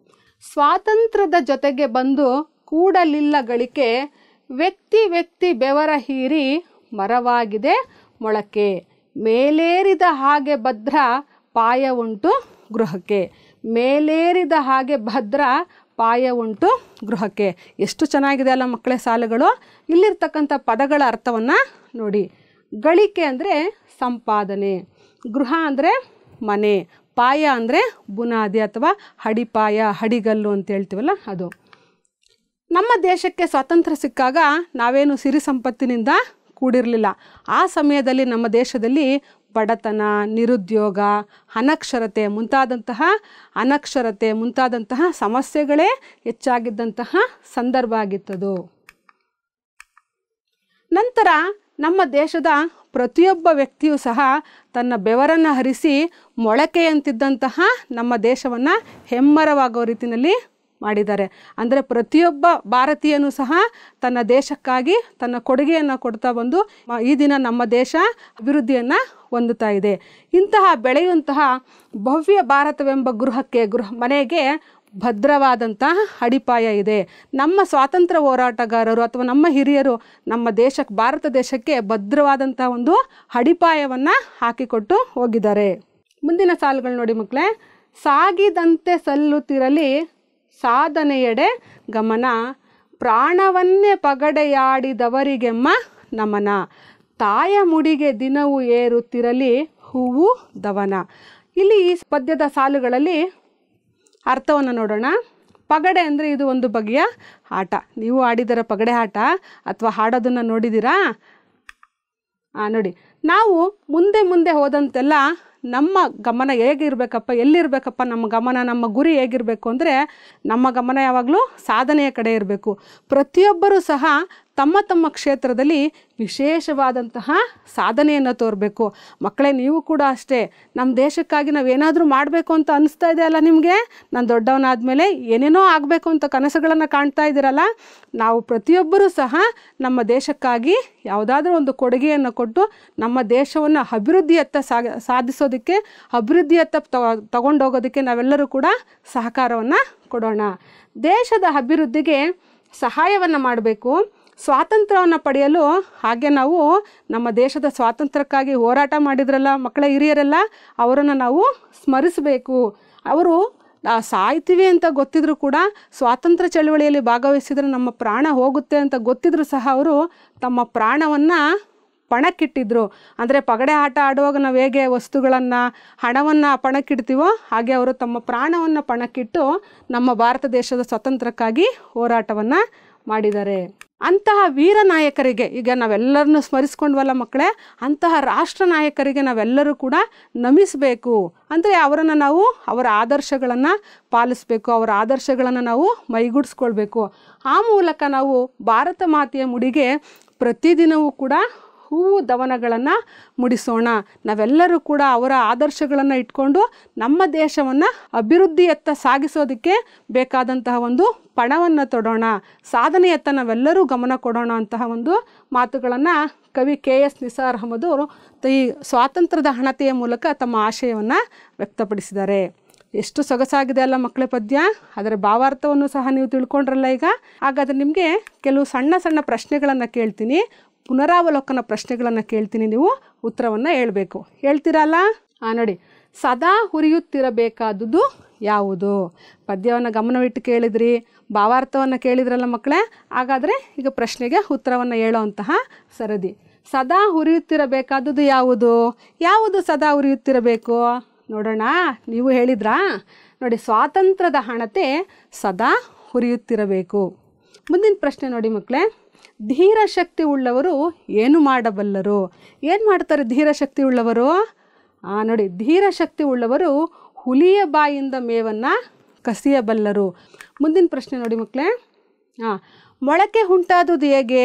ಸ್ವಾತಂತ್ರ್ಯದ ಜೊತೆಗೆ ಬಂದು ಕೂಡಲಿಲ್ಲ ಗಳಿಕೆ ವ್ಯಕ್ತಿ ವ್ಯಕ್ತಿ ಬೆವರ ಹೀರಿ ಮರವಾಗಿದೆ ಮೊಳಕೆ ಮೇಲೇರಿದ ಹಾಗೆ ಭದ್ರ ಪಾಯ ಉಂಟು ಗೃಹಕ್ಕೆ ಮೇಲೇರಿದ ಹಾಗೆ ಭದ್ರ ಪಾಯ ಉಂಟು ಗೃಹಕ್ಕೆ ಎಷ್ಟು ಚೆನ್ನಾಗಿದೆ ಅಲ್ಲ ಮಕ್ಕಳೇ ಸಾಲುಗಳು ಇಲ್ಲಿರ್ತಕ್ಕಂಥ ಪದಗಳ ಅರ್ಥವನ್ನು ನೋಡಿ ಗಳಿಕೆ ಅಂದರೆ ಸಂಪಾದನೆ ಗೃಹ ಅಂದರೆ ಮನೆ ಪಾಯ ಅಂದರೆ ಬುನಾದಿ ಅಥವಾ ಹಡಿಪಾಯ ಹಡಿಗಲ್ಲು ಅಂತ ಹೇಳ್ತೀವಲ್ಲ ಅದು ನಮ್ಮ ದೇಶಕ್ಕೆ ಸ್ವಾತಂತ್ರ್ಯ ಸಿಕ್ಕಾಗ ನಾವೇನು ಸಿರಿ ಸಂಪತ್ತಿನಿಂದ ಕೂಡಿರಲಿಲ್ಲ ಆ ಸಮಯದಲ್ಲಿ ನಮ್ಮ ದೇಶದಲ್ಲಿ ಬಡತನ ನಿರುದ್ಯೋಗ ಅನಕ್ಷರತೆ ಮುಂತಾದಂತಹ ಅನಕ್ಷರತೆ ಮುಂತಾದಂತಹ ಸಮಸ್ಯೆಗಳೇ ಹೆಚ್ಚಾಗಿದ್ದಂತಹ ಸಂದರ್ಭ ಆಗಿತ್ತದು ನಂತರ ನಮ್ಮ ದೇಶದ ಪ್ರತಿಯೊಬ್ಬ ವ್ಯಕ್ತಿಯೂ ಸಹ ತನ್ನ ಬೆವರನ್ನು ಹರಿಸಿ ಮೊಳಕೆಯಂತಿದ್ದಂತಹ ನಮ್ಮ ದೇಶವನ್ನು ಹೆಮ್ಮರವಾಗೋ ರೀತಿಯಲ್ಲಿ ಮಾಡಿದ್ದಾರೆ ಅಂದರೆ ಪ್ರತಿಯೊಬ್ಬ ಭಾರತೀಯನೂ ಸಹ ತನ್ನ ದೇಶಕ್ಕಾಗಿ ತನ್ನ ಕೊಡುಗೆಯನ್ನು ಕೊಡ್ತಾ ಬಂದು ಮ- ಈ ದಿನ ನಮ್ಮ ದೇಶ ಅಭಿವೃದ್ಧಿಯನ್ನು ಹೊಂದುತ್ತಾ ಇದೆ ಇಂತಹ ಬೆಳೆಯುವಂತಹ ಭವ್ಯ ಭಾರತವೆಂಬ ಗೃಹಕ್ಕೆ ಗೃಹ ಮನೆಗೆ ಭದ್ರವಾದಂತಹ ಅಡಿಪಾಯ ಇದೆ ನಮ್ಮ ಸ್ವಾತಂತ್ರ್ಯ ಹೋರಾಟಗಾರರು ಅಥವಾ ನಮ್ಮ ಹಿರಿಯರು ನಮ್ಮ ದೇಶಕ್ಕೆ ಭಾರತ ದೇಶಕ್ಕೆ ಭದ್ರವಾದಂಥ ಒಂದು ಅಡಿಪಾಯವನ್ನು ಹಾಕಿಕೊಟ್ಟು ಹೋಗಿದ್ದಾರೆ ಮುಂದಿನ ಸಾಲುಗಳು ನೋಡಿ ಮಕ್ಕಳೇ ಸಾಗಿದಂತೆ ಸಲ್ಲುತ್ತಿರಲಿ ಸಾಧನೆಯೆಡೆ ಗಮನ ಪ್ರಾಣವನ್ನೇ ಪಗಡೆಯಾಡಿದವರಿಗೆಮ್ಮ ನಮನ ತಾಯ ಮುಡಿಗೆ ದಿನವೂ ಏರುತ್ತಿರಲಿ ಹೂವು ದವನ ಇಲ್ಲಿ ಈ ಪದ್ಯದ ಸಾಲುಗಳಲ್ಲಿ ಅರ್ಥವನ್ನು ನೋಡೋಣ ಪಗಡೆ ಅಂದರೆ ಇದು ಒಂದು ಬಗೆಯ ಆಟ ನೀವು ಆಡಿದ್ದೀರ ಪಗಡೆ ಆಟ ಅಥವಾ ಹಾಡೋದನ್ನು ನೋಡಿದ್ದೀರಾ ಹಾಂ ನೋಡಿ ನಾವು ಮುಂದೆ ಮುಂದೆ ಹೋದಂತೆಲ್ಲ ನಮ್ಮ ಗಮನ ಹೇಗಿರಬೇಕಪ್ಪ ಎಲ್ಲಿರಬೇಕಪ್ಪ ನಮ್ಮ ಗಮನ ನಮ್ಮ ಗುರಿ ಹೇಗಿರಬೇಕು ಅಂದರೆ ನಮ್ಮ ಗಮನ ಯಾವಾಗಲೂ ಸಾಧನೆಯ ಕಡೆ ಇರಬೇಕು ಪ್ರತಿಯೊಬ್ಬರೂ ಸಹ ತಮ್ಮ ತಮ್ಮ ಕ್ಷೇತ್ರದಲ್ಲಿ ವಿಶೇಷವಾದಂತಹ ಸಾಧನೆಯನ್ನು ತೋರಬೇಕು ಮಕ್ಕಳೇ ನೀವು ಕೂಡ ಅಷ್ಟೇ ನಮ್ಮ ದೇಶಕ್ಕಾಗಿ ನಾವು ಏನಾದರೂ ಮಾಡಬೇಕು ಅಂತ ಅನಿಸ್ತಾ ಇದೆ ಅಲ್ಲ ನಿಮಗೆ ನಾನು ದೊಡ್ಡವನಾದಮೇಲೆ ಏನೇನೋ ಆಗಬೇಕು ಅಂತ ಕನಸುಗಳನ್ನು ಕಾಣ್ತಾ ಇದ್ದೀರಲ್ಲ ನಾವು ಪ್ರತಿಯೊಬ್ಬರೂ ಸಹ ನಮ್ಮ ದೇಶಕ್ಕಾಗಿ ಯಾವುದಾದ್ರೂ ಒಂದು ಕೊಡುಗೆಯನ್ನು ಕೊಟ್ಟು ನಮ್ಮ ದೇಶವನ್ನು ಅಭಿವೃದ್ಧಿಯತ್ತ ಸಾಗ ಸಾಧಿಸೋದಕ್ಕೆ ಅಭಿವೃದ್ಧಿಯತ್ತ ತಗೊ- ತಗೊಂಡೋಗೋದಕ್ಕೆ ನಾವೆಲ್ಲರೂ ಕೂಡ ಸಹಕಾರವನ್ನು ಕೊಡೋಣ ದೇಶದ ಅಭಿವೃದ್ಧಿಗೆ ಸಹಾಯವನ್ನು ಮಾಡಬೇಕು ಸ್ವಾತಂತ್ರ್ಯವನ್ನು ಪಡೆಯಲು ಹಾಗೆ ನಾವು ನಮ್ಮ ದೇಶದ ಸ್ವಾತಂತ್ರ್ಯಕ್ಕಾಗಿ ಹೋರಾಟ ಮಾಡಿದ್ರಲ್ಲ ಮಕ್ಕಳ ಹಿರಿಯರೆಲ್ಲ ಅವರನ್ನು ನಾವು ಸ್ಮರಿಸಬೇಕು ಅವರು ಆ, ಸಾಯ್ತೀವಿ ಅಂತ ಗೊತ್ತಿದ್ರು ಕೂಡ ಸ್ವಾತಂತ್ರ್ಯ ಚಳವಳಿಯಲ್ಲಿ ಭಾಗವಹಿಸಿದ್ರೆ ನಮ್ಮ ಪ್ರಾಣ ಹೋಗುತ್ತೆ ಅಂತ ಗೊತ್ತಿದ್ರು ಸಹ ಅವರು ತಮ್ಮ ಪ್ರಾಣವನ್ನು ಪಣಕ್ಕಿಟ್ಟಿದ್ರು ಅಂದರೆ ಪಗಡೆ ಆಟ ಆಡುವಾಗ ನಾವು ಹೇಗೆ ವಸ್ತುಗಳನ್ನು ಹಣವನ್ನು ಪಣಕ್ಕಿಡ್ತೀವೋ ಹಾಗೆ ಅವರು ತಮ್ಮ ಪ್ರಾಣವನ್ನು ಪಣಕ್ಕಿಟ್ಟು ನಮ್ಮ ಭಾರತ ದೇಶದ ಸ್ವಾತಂತ್ರ್ಯಕ್ಕಾಗಿ ಹೋರಾಟವನ್ನು ಮಾಡಿದ್ದಾರೆ ಅಂತಹ ವೀರ ನಾಯಕರಿಗೆ ಈಗ ನಾವೆಲ್ಲರನ್ನು ಸ್ಮರಿಸ್ಕೊಂಡ್ವಲ್ಲ ಮಕ್ಕಳೇ ಅಂತಹ ರಾಷ್ಟ್ರ ನಾಯಕರಿಗೆ ನಾವೆಲ್ಲರೂ ಕೂಡ ನಮಿಸಬೇಕು ಅಂದರೆ ಅವರನ್ನು ನಾವು ಅವರ ಆದರ್ಶಗಳನ್ನು ಪಾಲಿಸಬೇಕು ಅವರ ಆದರ್ಶಗಳನ್ನು ನಾವು ಮೈಗೂಡಿಸ್ಕೊಳ್ಬೇಕು ಆ ಮೂಲಕ ನಾವು ಭಾರತ ಮಾತೆಯ ಮುಡಿಗೆ ಪ್ರತಿದಿನವೂ ಕೂಡ ಹೂವು ದವನಗಳನ್ನು ಮುಡಿಸೋಣ ನಾವೆಲ್ಲರೂ ಕೂಡ ಅವರ ಆದರ್ಶಗಳನ್ನು ಇಟ್ಕೊಂಡು ನಮ್ಮ ದೇಶವನ್ನು ಅಭಿವೃದ್ಧಿಯತ್ತ ಸಾಗಿಸೋದಕ್ಕೆ ಬೇಕಾದಂತಹ ಒಂದು ಪಣವನ್ನು ತೊಡೋಣ ಸಾಧನೆಯತ್ತ ನಾವೆಲ್ಲರೂ ಗಮನ ಕೊಡೋಣ ಅಂತಹ ಒಂದು ಮಾತುಗಳನ್ನು ಕವಿ ಕೆ ಎಸ್ ನಿಸಾರ್ ಅಹಮದ್ ಅವರು ಈ ಸ್ವಾತಂತ್ರ್ಯದ ಹಣತೆಯ ಮೂಲಕ ತಮ್ಮ ಆಶಯವನ್ನು ವ್ಯಕ್ತಪಡಿಸಿದ್ದಾರೆ ಎಷ್ಟು ಸೊಗಸಾಗಿದೆ ಅಲ್ಲ ಮಕ್ಕಳ ಪದ್ಯ ಅದರ ಭಾವಾರ್ಥವನ್ನು ಸಹ ನೀವು ತಿಳ್ಕೊಂಡ್ರಲ್ಲ ಈಗ ಹಾಗಾದರೆ ನಿಮಗೆ ಕೆಲವು ಸಣ್ಣ ಸಣ್ಣ ಪ್ರಶ್ನೆಗಳನ್ನು ಕೇಳ್ತೀನಿ ಪುನರಾವಲೋಕನ ಪ್ರಶ್ನೆಗಳನ್ನು ಕೇಳ್ತೀನಿ ನೀವು ಉತ್ತರವನ್ನು ಹೇಳಬೇಕು ಹೇಳ್ತೀರಲ್ಲ ಹಾಂ ನೋಡಿ ಸದಾ ಹುರಿಯುತ್ತಿರಬೇಕಾದುದು ಯಾವುದು ಪದ್ಯವನ್ನು ಗಮನವಿಟ್ಟು ಕೇಳಿದ್ರಿ ಭಾವಾರ್ಥವನ್ನು ಕೇಳಿದ್ರಲ್ಲ ಮಕ್ಕಳೇ ಹಾಗಾದರೆ ಈಗ ಪ್ರಶ್ನೆಗೆ ಉತ್ತರವನ್ನು ಹೇಳೋವಂತಹ ಸರದಿ ಸದಾ ಹುರಿಯುತ್ತಿರಬೇಕಾದುದು ಯಾವುದು ಯಾವುದು ಸದಾ ಹುರಿಯುತ್ತಿರಬೇಕು ನೋಡೋಣ ನೀವು ಹೇಳಿದ್ರಾ ನೋಡಿ ಸ್ವಾತಂತ್ರ್ಯದ ಹಣತೆ ಸದಾ ಹುರಿಯುತ್ತಿರಬೇಕು ಮುಂದಿನ ಪ್ರಶ್ನೆ ನೋಡಿ ಮಕ್ಕಳೇ ಧೀರ ಶಕ್ತಿ ಉಳ್ಳವರು ಏನು ಮಾಡಬಲ್ಲರು ಏನು ಮಾಡ್ತಾರೆ ಧೀರ ಶಕ್ತಿ ಉಳ್ಳವರು ಆ ನೋಡಿ ಧೀರ ಶಕ್ತಿ ಉಳ್ಳವರು ಹುಲಿಯ ಬಾಯಿಂದ ಮೇವನ್ನು ಕಸಿಯಬಲ್ಲರು ಮುಂದಿನ ಪ್ರಶ್ನೆ ನೋಡಿ ಮಕ್ಕಳೇ ಹಾಂ ಮೊಳಕೆ ಉಂಟಾದುದು ಹೇಗೆ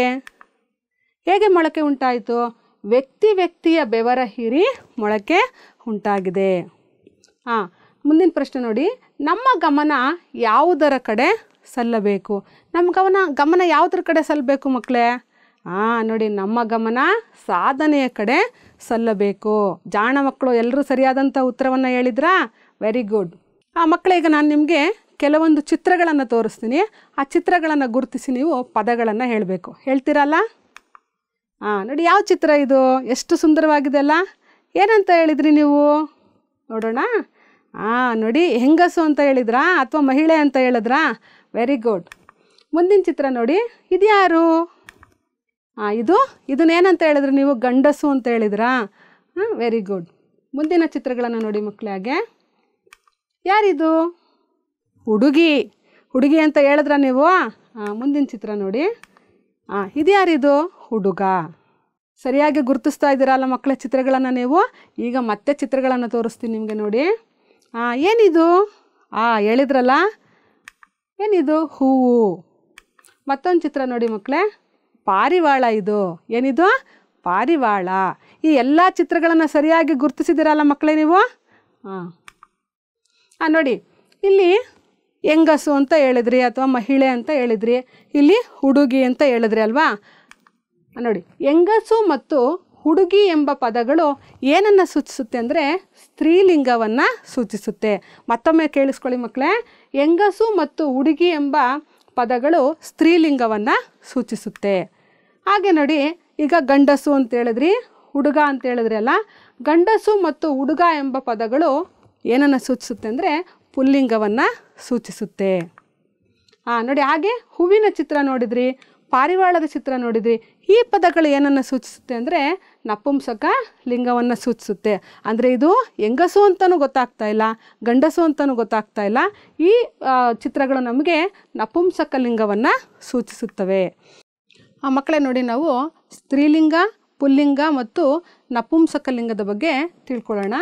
ಹೇಗೆ ಮೊಳಕೆ ಉಂಟಾಯಿತು ವ್ಯಕ್ತಿ ವ್ಯಕ್ತಿಯ ಬೆವರ ಹೀರಿ ಮೊಳಕೆ ಉಂಟಾಗಿದೆ ಹಾಂ ಮುಂದಿನ ಪ್ರಶ್ನೆ ನೋಡಿ ನಮ್ಮ ಗಮನ ಯಾವುದರ ಕಡೆ ಸಲ್ಲಬೇಕು ನಮ್ಮ ಗಮನ ಗಮನ ಯಾವುದರ ಕಡೆ ಸಲ್ಲಬೇಕು ಮಕ್ಕಳೇ ಹಾಂ ನೋಡಿ ನಮ್ಮ ಗಮನ ಸಾಧನೆಯ ಕಡೆ ಸಲ್ಲಬೇಕು ಜಾಣ ಮಕ್ಕಳು ಎಲ್ಲರೂ ಸರಿಯಾದಂಥ ಉತ್ತರವನ್ನು ಹೇಳಿದ್ರಾ ವೆರಿ ಗುಡ್ ಆ ಮಕ್ಕಳೀಗ ನಾನು ನಿಮಗೆ ಕೆಲವೊಂದು ಚಿತ್ರಗಳನ್ನು ತೋರಿಸ್ತೀನಿ ಆ ಚಿತ್ರಗಳನ್ನು ಗುರುತಿಸಿ ನೀವು ಪದಗಳನ್ನು ಹೇಳಬೇಕು ಹೇಳ್ತೀರಲ್ಲ ಹಾಂ ನೋಡಿ ಯಾವ ಚಿತ್ರ ಇದು ಎಷ್ಟು ಸುಂದರವಾಗಿದೆ ಅಲ್ಲ ಏನಂತ ಹೇಳಿದ್ರಿ ನೀವು ನೋಡೋಣ ಹಾಂ ನೋಡಿ ಹೆಂಗಸು ಅಂತ ಹೇಳಿದ್ರಾ ಅಥವಾ ಮಹಿಳೆ ಅಂತ ಹೇಳಿದ್ರಾ ವೆರಿ ಗುಡ್ ಮುಂದಿನ ಚಿತ್ರ ನೋಡಿ ಇದು ಯಾರು ಹಾಂ ಇದು ಇದನ್ನೇನಂತ ಹೇಳಿದ್ರಿ ನೀವು ಗಂಡಸು ಅಂತ ಹೇಳಿದ್ರಾ ಹಾಂ ವೆರಿ ಗುಡ್ ಮುಂದಿನ ಚಿತ್ರಗಳನ್ನು ನೋಡಿ ಮಕ್ಕಳೇ ಹಾಗೆ ಯಾರಿದು ಹುಡುಗಿ ಹುಡುಗಿ ಅಂತ ಹೇಳಿದ್ರ ನೀವು ಹಾಂ ಮುಂದಿನ ಚಿತ್ರ ನೋಡಿ ಹಾಂ ಇದು ಯಾರಿದು ಹುಡುಗ ಸರಿಯಾಗಿ ಗುರುತಿಸ್ತಾ ಇದ್ದೀರಲ್ಲ ಮಕ್ಕಳ ಚಿತ್ರಗಳನ್ನು ನೀವು ಈಗ ಮತ್ತೆ ಚಿತ್ರಗಳನ್ನು ತೋರಿಸ್ತೀನಿ ನಿಮಗೆ ನೋಡಿ ಹಾಂ ಏನಿದು ಹಾಂ ಹೇಳಿದ್ರಲ್ಲ ಏನಿದು ಹೂವು ಮತ್ತೊಂದು ಚಿತ್ರ ನೋಡಿ ಮಕ್ಕಳೇ ಪಾರಿವಾಳ ಇದು ಏನಿದು ಪಾರಿವಾಳ ಈ ಎಲ್ಲ ಚಿತ್ರಗಳನ್ನು ಸರಿಯಾಗಿ ಗುರುತಿಸಿದ್ದೀರಲ್ಲ ಮಕ್ಕಳೇ ನೀವು ಹಾಂ ಹಾಂ ನೋಡಿ ಇಲ್ಲಿ ಹೆಂಗಸು ಅಂತ ಹೇಳಿದ್ರಿ ಅಥವಾ ಮಹಿಳೆ ಅಂತ ಹೇಳಿದ್ರಿ ಇಲ್ಲಿ ಹುಡುಗಿ ಅಂತ ಹೇಳಿದ್ರಿ ಅಲ್ವಾ ಆ, ನೋಡಿ ಹೆಂಗಸು ಮತ್ತು ಹುಡುಗಿ ಎಂಬ ಪದಗಳು ಏನನ್ನು ಸೂಚಿಸುತ್ತೆ ಅಂದರೆ ಸ್ತ್ರೀಲಿಂಗವನ್ನು ಸೂಚಿಸುತ್ತೆ ಮತ್ತೊಮ್ಮೆ ಕೇಳಿಸ್ಕೊಳ್ಳಿ ಮಕ್ಕಳೇ ಹೆಂಗಸು ಮತ್ತು ಹುಡುಗಿ ಎಂಬ ಪದಗಳು ಸ್ತ್ರೀಲಿಂಗವನ್ನು ಸೂಚಿಸುತ್ತೆ ಹಾಗೆ ನೋಡಿ ಈಗ ಗಂಡಸು ಅಂತ ಹೇಳಿದ್ರಿ ಹುಡುಗ ಅಂತ ಹೇಳಿದ್ರಿ ಅಲ್ಲ ಗಂಡಸು ಮತ್ತು ಹುಡುಗ ಎಂಬ ಪದಗಳು ಏನನ್ನು ಸೂಚಿಸುತ್ತೆ ಅಂದರೆ ಪುಲ್ಲಿಂಗವನ್ನು ಸೂಚಿಸುತ್ತೆ ಹಾಂ ನೋಡಿ ಹಾಗೆ ಹೂವಿನ ಚಿತ್ರ ನೋಡಿದ್ರಿ ಪಾರಿವಾಳದ ಚಿತ್ರ ನೋಡಿದ್ರಿ ಈ ಪದಗಳು ಏನನ್ನು ಸೂಚಿಸುತ್ತೆ ಅಂದರೆ ನಪುಂಸಕ ಲಿಂಗವನ್ನು ಸೂಚಿಸುತ್ತೆ ಅಂದರೆ ಇದು ಹೆಂಗಸು ಅಂತಲೂ ಗೊತ್ತಾಗ್ತಾ ಇಲ್ಲ ಗಂಡಸು ಅಂತಲೂ ಗೊತ್ತಾಗ್ತಾ ಇಲ್ಲ ಈ ಆ, ಚಿತ್ರಗಳು ನಮಗೆ ನಪುಂಸಕ ಲಿಂಗವನ್ನು ಸೂಚಿಸುತ್ತವೆ ಆ ಮಕ್ಕಳೇ ನೋಡಿ ನಾವು ಸ್ತ್ರೀಲಿಂಗ ಪುಲ್ಲಿಂಗ ಮತ್ತು ನಪುಂಸಕ ಲಿಂಗದ ಬಗ್ಗೆ ತಿಳ್ಕೊಳ್ಳೋಣ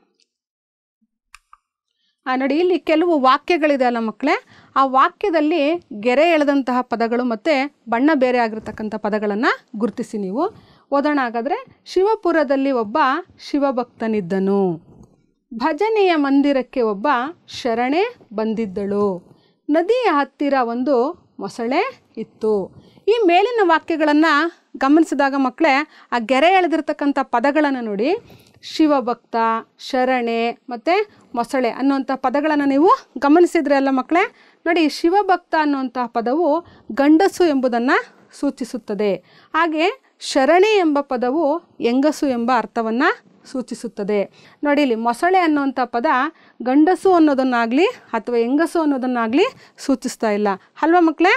ಆ ನೋಡಿ ಇಲ್ಲಿ ಕೆಲವು ವಾಕ್ಯಗಳಿದೆ ಅಲ್ಲ ಮಕ್ಕಳೇ ಆ ವಾಕ್ಯದಲ್ಲಿ ಗೆರೆ ಎಳೆದಂತಹ ಪದಗಳು ಮತ್ತು ಬಣ್ಣ ಬೇರೆ ಆಗಿರ್ತಕ್ಕಂಥ ಪದಗಳನ್ನು ಗುರುತಿಸಿ ನೀವು ಓದೋಣ ಹಾಗಾದರೆ ಶಿವಪುರದಲ್ಲಿ ಒಬ್ಬ ಶಿವಭಕ್ತನಿದ್ದನು ಭಜನೆಯ ಮಂದಿರಕ್ಕೆ ಒಬ್ಬ ಶರಣೆ ಬಂದಿದ್ದಳು ನದಿಯ ಹತ್ತಿರ ಒಂದು ಮೊಸಳೆ ಇತ್ತು ಈ ಮೇಲಿನ ವಾಕ್ಯಗಳನ್ನು ಗಮನಿಸಿದಾಗ ಮಕ್ಕಳೇ ಆ ಗೆರೆ ಎಳೆದಿರ್ತಕ್ಕಂಥ ಪದಗಳನ್ನು ನೋಡಿ ಶಿವಭಕ್ತ ಶರಣೆ ಮತ್ತು ಮೊಸಳೆ ಅನ್ನುವಂಥ ಪದಗಳನ್ನು ನೀವು ಗಮನಿಸಿದ್ರೆ ಅಲ್ಲ ಮಕ್ಕಳೇ ನೋಡಿ ಶಿವಭಕ್ತ ಅನ್ನುವಂಥ ಪದವು ಗಂಡಸು ಎಂಬುದನ್ನು ಸೂಚಿಸುತ್ತದೆ ಹಾಗೆ ಶರಣೆ ಎಂಬ ಪದವು ಹೆಂಗಸು ಎಂಬ ಅರ್ಥವನ್ನು ಸೂಚಿಸುತ್ತದೆ ನೋಡಿ ಇಲ್ಲಿ ಮೊಸಳೆ ಅನ್ನುವಂಥ ಪದ ಗಂಡಸು ಅನ್ನೋದನ್ನಾಗಲಿ ಅಥವಾ ಹೆಂಗಸು ಅನ್ನೋದನ್ನಾಗಲಿ ಸೂಚಿಸ್ತಾ ಇಲ್ಲ ಅಲ್ವಾ ಮಕ್ಕಳೇ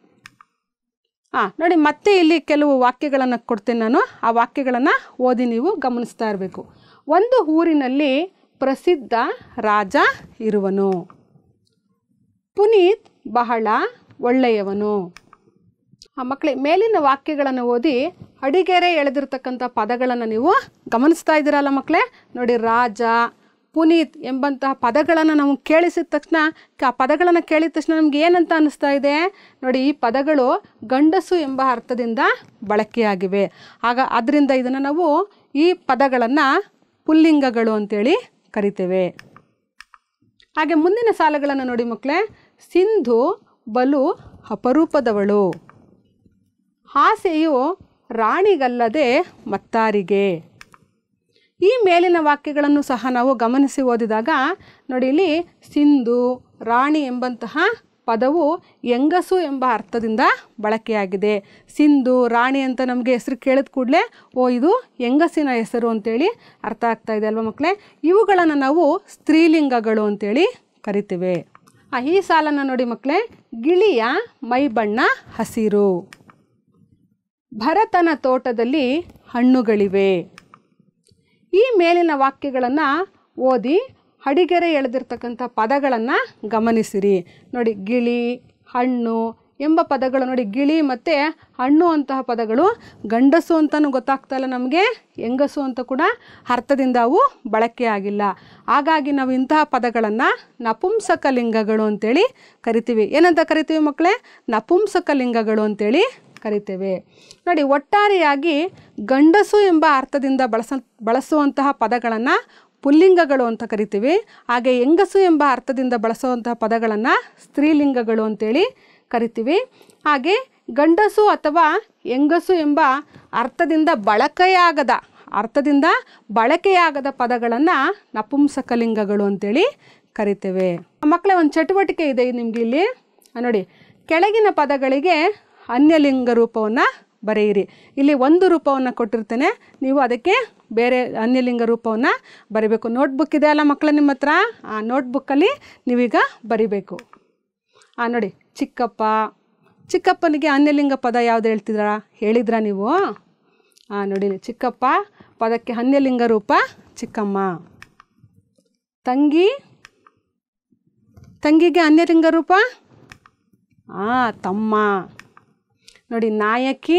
ಹಾಂ ನೋಡಿ ಮತ್ತೆ ಇಲ್ಲಿ ಕೆಲವು ವಾಕ್ಯಗಳನ್ನು ಕೊಡ್ತೀನಿ ನಾನು ಆ ವಾಕ್ಯಗಳನ್ನು ಓದಿ ನೀವು ಗಮನಿಸ್ತಾ ಇರಬೇಕು ಒಂದು ಊರಿನಲ್ಲಿ ಪ್ರಸಿದ್ಧ ರಾಜ ಇರುವನು ಪುನೀತ್ ಬಹಳ ಒಳ್ಳೆಯವನು ಆ ಮಕ್ಕಳೇ ಮೇಲಿನ ವಾಕ್ಯಗಳನ್ನು ಓದಿ ಅಡಿಗೆರೆ ಎಳೆದಿರ್ತಕ್ಕಂಥ ಪದಗಳನ್ನು ನೀವು ಗಮನಿಸ್ತಾ ಇದ್ದೀರಲ್ಲ ಮಕ್ಕಳೇ ನೋಡಿ ರಾಜ ಪುನೀತ್ ಎಂಬಂತಹ ಪದಗಳನ್ನು ನಾವು ಕೇಳಿಸಿದ ತಕ್ಷಣ ಆ ಪದಗಳನ್ನು ಕೇಳಿದ ತಕ್ಷಣ ನಮ್ಗೆ ಏನಂತ ಅನ್ನಿಸ್ತಾ ಇದೆ ನೋಡಿ ಈ ಪದಗಳು ಗಂಡಸು ಎಂಬ ಅರ್ಥದಿಂದ ಬಳಕೆಯಾಗಿವೆ ಆಗ ಅದರಿಂದ ಇದನ್ನು ನಾವು ಈ ಪದಗಳನ್ನು ಪುಲ್ಲಿಂಗಗಳು ಅಂತೇಳಿ ಕರಿತೇವೆ ಹಾಗೆ ಮುಂದಿನ ಸಾಲುಗಳನ್ನು ನೋಡಿ ಮಕ್ಕಳೇ ಸಿಂಧು ಬಲು ಅಪರೂಪದವಳು ಆಸೆಯು ರಾಣಿಗಲ್ಲದೆ ಮತ್ತಾರಿಗೆ ಈ ಮೇಲಿನ ವಾಕ್ಯಗಳನ್ನು ಸಹ ನಾವು ಗಮನಿಸಿ ಓದಿದಾಗ ನೋಡಿ ಇಲ್ಲಿ ಸಿಂಧು ರಾಣಿ ಎಂಬಂತಹ ಪದವು ಹೆಂಗಸು ಎಂಬ ಅರ್ಥದಿಂದ ಬಳಕೆಯಾಗಿದೆ ಸಿಂಧು ರಾಣಿ ಅಂತ ನಮಗೆ ಹೆಸರು ಕೇಳಿದ ಕೂಡಲೇ ಓ ಇದು ಹೆಂಗಸಿನ ಹೆಸರು ಅಂತೇಳಿ ಅರ್ಥ ಆಗ್ತಾ ಇದೆ ಅಲ್ವಾ ಮಕ್ಕಳೇ ಇವುಗಳನ್ನು ನಾವು ಸ್ತ್ರೀಲಿಂಗಗಳು ಅಂತೇಳಿ ಕರಿತೇವೆ ಆ, ಈ ಸಾಲನ್ನು ನೋಡಿ ಮಕ್ಕಳೇ ಗಿಳಿಯ ಮೈಬಣ್ಣ ಹಸಿರು ಭರತನ ತೋಟದಲ್ಲಿ ಹಣ್ಣುಗಳಿವೆ ಈ ಮೇಲಿನ ವಾಕ್ಯಗಳನ್ನು ಓದಿ ಅಡಿಗೆರೆ ಎಳೆದಿರ್ತಕ್ಕಂಥ ಪದಗಳನ್ನು ಗಮನಿಸಿರಿ ನೋಡಿ ಗಿಳಿ ಹಣ್ಣು ಎಂಬ ಪದಗಳು ನೋಡಿ ಗಿಳಿ ಮತ್ತು ಹಣ್ಣು ಅಂತಹ ಪದಗಳು ಗಂಡಸು ಅಂತಲೂ ಗೊತ್ತಾಗ್ತಾ ಇಲ್ಲ ನಮಗೆ ಹೆಂಗಸು ಅಂತ ಕೂಡ ಅರ್ಥದಿಂದ ಅವು ಬಳಕೆಯಾಗಿಲ್ಲ ಹಾಗಾಗಿ ನಾವು ಇಂತಹ ಪದಗಳನ್ನು ನಪುಂಸಕ ಲಿಂಗಗಳು ಅಂತೇಳಿ ಕರಿತೀವಿ ಏನಂತ ಕರಿತೀವಿ ಮಕ್ಕಳೇ ನಪುಂಸಕ ಲಿಂಗಗಳು ಅಂತೇಳಿ ಕರಿತೇವೆ ನೋಡಿ ಒಟ್ಟಾರೆಯಾಗಿ ಗಂಡಸು ಎಂಬ ಅರ್ಥದಿಂದ ಬಳಸ ಬಳಸುವಂತಹ ಪದಗಳನ್ನು ಪುಲ್ಲಿಂಗಗಳು ಅಂತ ಕರಿತೀವಿ ಹಾಗೆ ಹೆಂಗಸು ಎಂಬ ಅರ್ಥದಿಂದ ಬಳಸುವಂತಹ ಪದಗಳನ್ನು ಸ್ತ್ರೀಲಿಂಗಗಳು ಅಂತೇಳಿ ಕರಿತೀವಿ ಹಾಗೆ ಗಂಡಸು ಅಥವಾ ಹೆಂಗಸು ಎಂಬ ಅರ್ಥದಿಂದ ಬಳಕೆಯಾಗದ ಅರ್ಥದಿಂದ ಬಳಕೆಯಾಗದ ಪದಗಳನ್ನು ನಪುಂಸಕಲಿಂಗಗಳು ಅಂತೇಳಿ ಕರಿತೇವೆ ಮಕ್ಕಳೇ ಒಂದು ಚಟುವಟಿಕೆ ಇದೆ ನಿಮಗೆ ಇಲ್ಲಿ ಆ, ನೋಡಿ ಕೆಳಗಿನ ಪದಗಳಿಗೆ ಅನ್ಯಲಿಂಗ ರೂಪವನ್ನು ಬರೆಯಿರಿ ಇಲ್ಲಿ ಒಂದು ರೂಪವನ್ನು ಕೊಟ್ಟಿರ್ತೇನೆ ನೀವು ಅದಕ್ಕೆ ಬೇರೆ ಅನ್ಯಲಿಂಗ ರೂಪವನ್ನು ಬರಿಬೇಕು ನೋಟ್ಬುಕ್ ಇದೆ ಅಲ್ಲ ಮಕ್ಕಳ ನಿಮ್ಮ ಹತ್ರ ಆ ನೋಟ್ಬುಕ್ಕಲ್ಲಿ ನೀವೀಗ ಬರಿಬೇಕು ಆ ನೋಡಿ ಚಿಕ್ಕಪ್ಪ ಚಿಕ್ಕಪ್ಪನಿಗೆ ಅನ್ಯಲಿಂಗ ಪದ ಯಾವ್ದು ಹೇಳ್ತಿದ್ರ ಹೇಳಿದ್ರಾ ನೀವು ಹಾಂ ನೋಡಿ ಇಲ್ಲಿ ಚಿಕ್ಕಪ್ಪ ಪದಕ್ಕೆ ಅನ್ಯಲಿಂಗ ರೂಪ ಚಿಕ್ಕಮ್ಮ ತಂಗಿ ತಂಗಿಗೆ ಅನ್ಯಲಿಂಗ ರೂಪ ಹಾಂ ತಮ್ಮ ನೋಡಿ ನಾಯಕಿ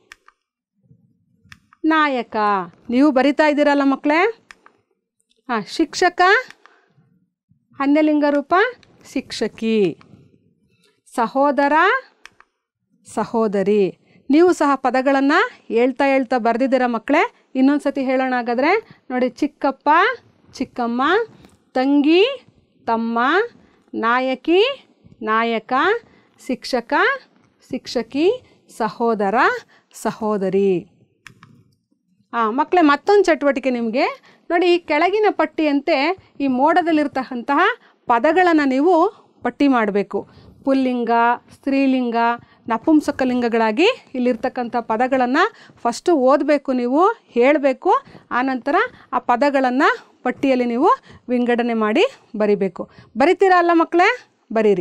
ನಾಯಕ ನೀವು ಬರಿತಾ ಇದ್ದೀರಲ್ಲ ಮಕ್ಕಳೇ ಹಾಂ ಶಿಕ್ಷಕ ಅನ್ಯಲಿಂಗ ರೂಪ ಶಿಕ್ಷಕಿ ಸಹೋದರ ಸಹೋದರಿ ನೀವು ಸಹ ಪದಗಳನ್ನು ಹೇಳ್ತಾ ಹೇಳ್ತಾ ಬರೆದಿದ್ದೀರ ಮಕ್ಕಳೇ ಇನ್ನೊಂದು ಸತಿ ಹೇಳೋಣ ಹಾಗಾದರೆ ನೋಡಿ ಚಿಕ್ಕಪ್ಪ ಚಿಕ್ಕಮ್ಮ ತಂಗಿ ತಮ್ಮ ನಾಯಕಿ ನಾಯಕ ಶಿಕ್ಷಕ ಶಿಕ್ಷಕಿ ಸಹೋದರ ಸಹೋದರಿ ಹಾಂ ಮಕ್ಕಳೇ ಮತ್ತೊಂದು ಚಟುವಟಿಕೆ ನಿಮಗೆ ನೋಡಿ ಈ ಕೆಳಗಿನ ಪಟ್ಟಿಯಂತೆ ಈ ಮೋಡದಲ್ಲಿರ್ತಕ್ಕಂತಹ ಪದಗಳನ್ನು ನೀವು ಪಟ್ಟಿ ಮಾಡಬೇಕು ಪುಲ್ಲಿಂಗ ಸ್ತ್ರೀಲಿಂಗ ನಪುಂಸಕಲಿಂಗಗಳಾಗಿ ಇಲ್ಲಿರ್ತಕ್ಕಂಥ ಪದಗಳನ್ನು ಫಸ್ಟು ಓದಬೇಕು ನೀವು ಹೇಳಬೇಕು ಆನಂತರ ಆ ಪದಗಳನ್ನು ಪಟ್ಟಿಯಲ್ಲಿ ನೀವು ವಿಂಗಡಣೆ ಮಾಡಿ ಬರಿಬೇಕು ಬರಿತೀರಾ ಅಲ್ಲ ಮಕ್ಕಳೇ ಬರೀರಿ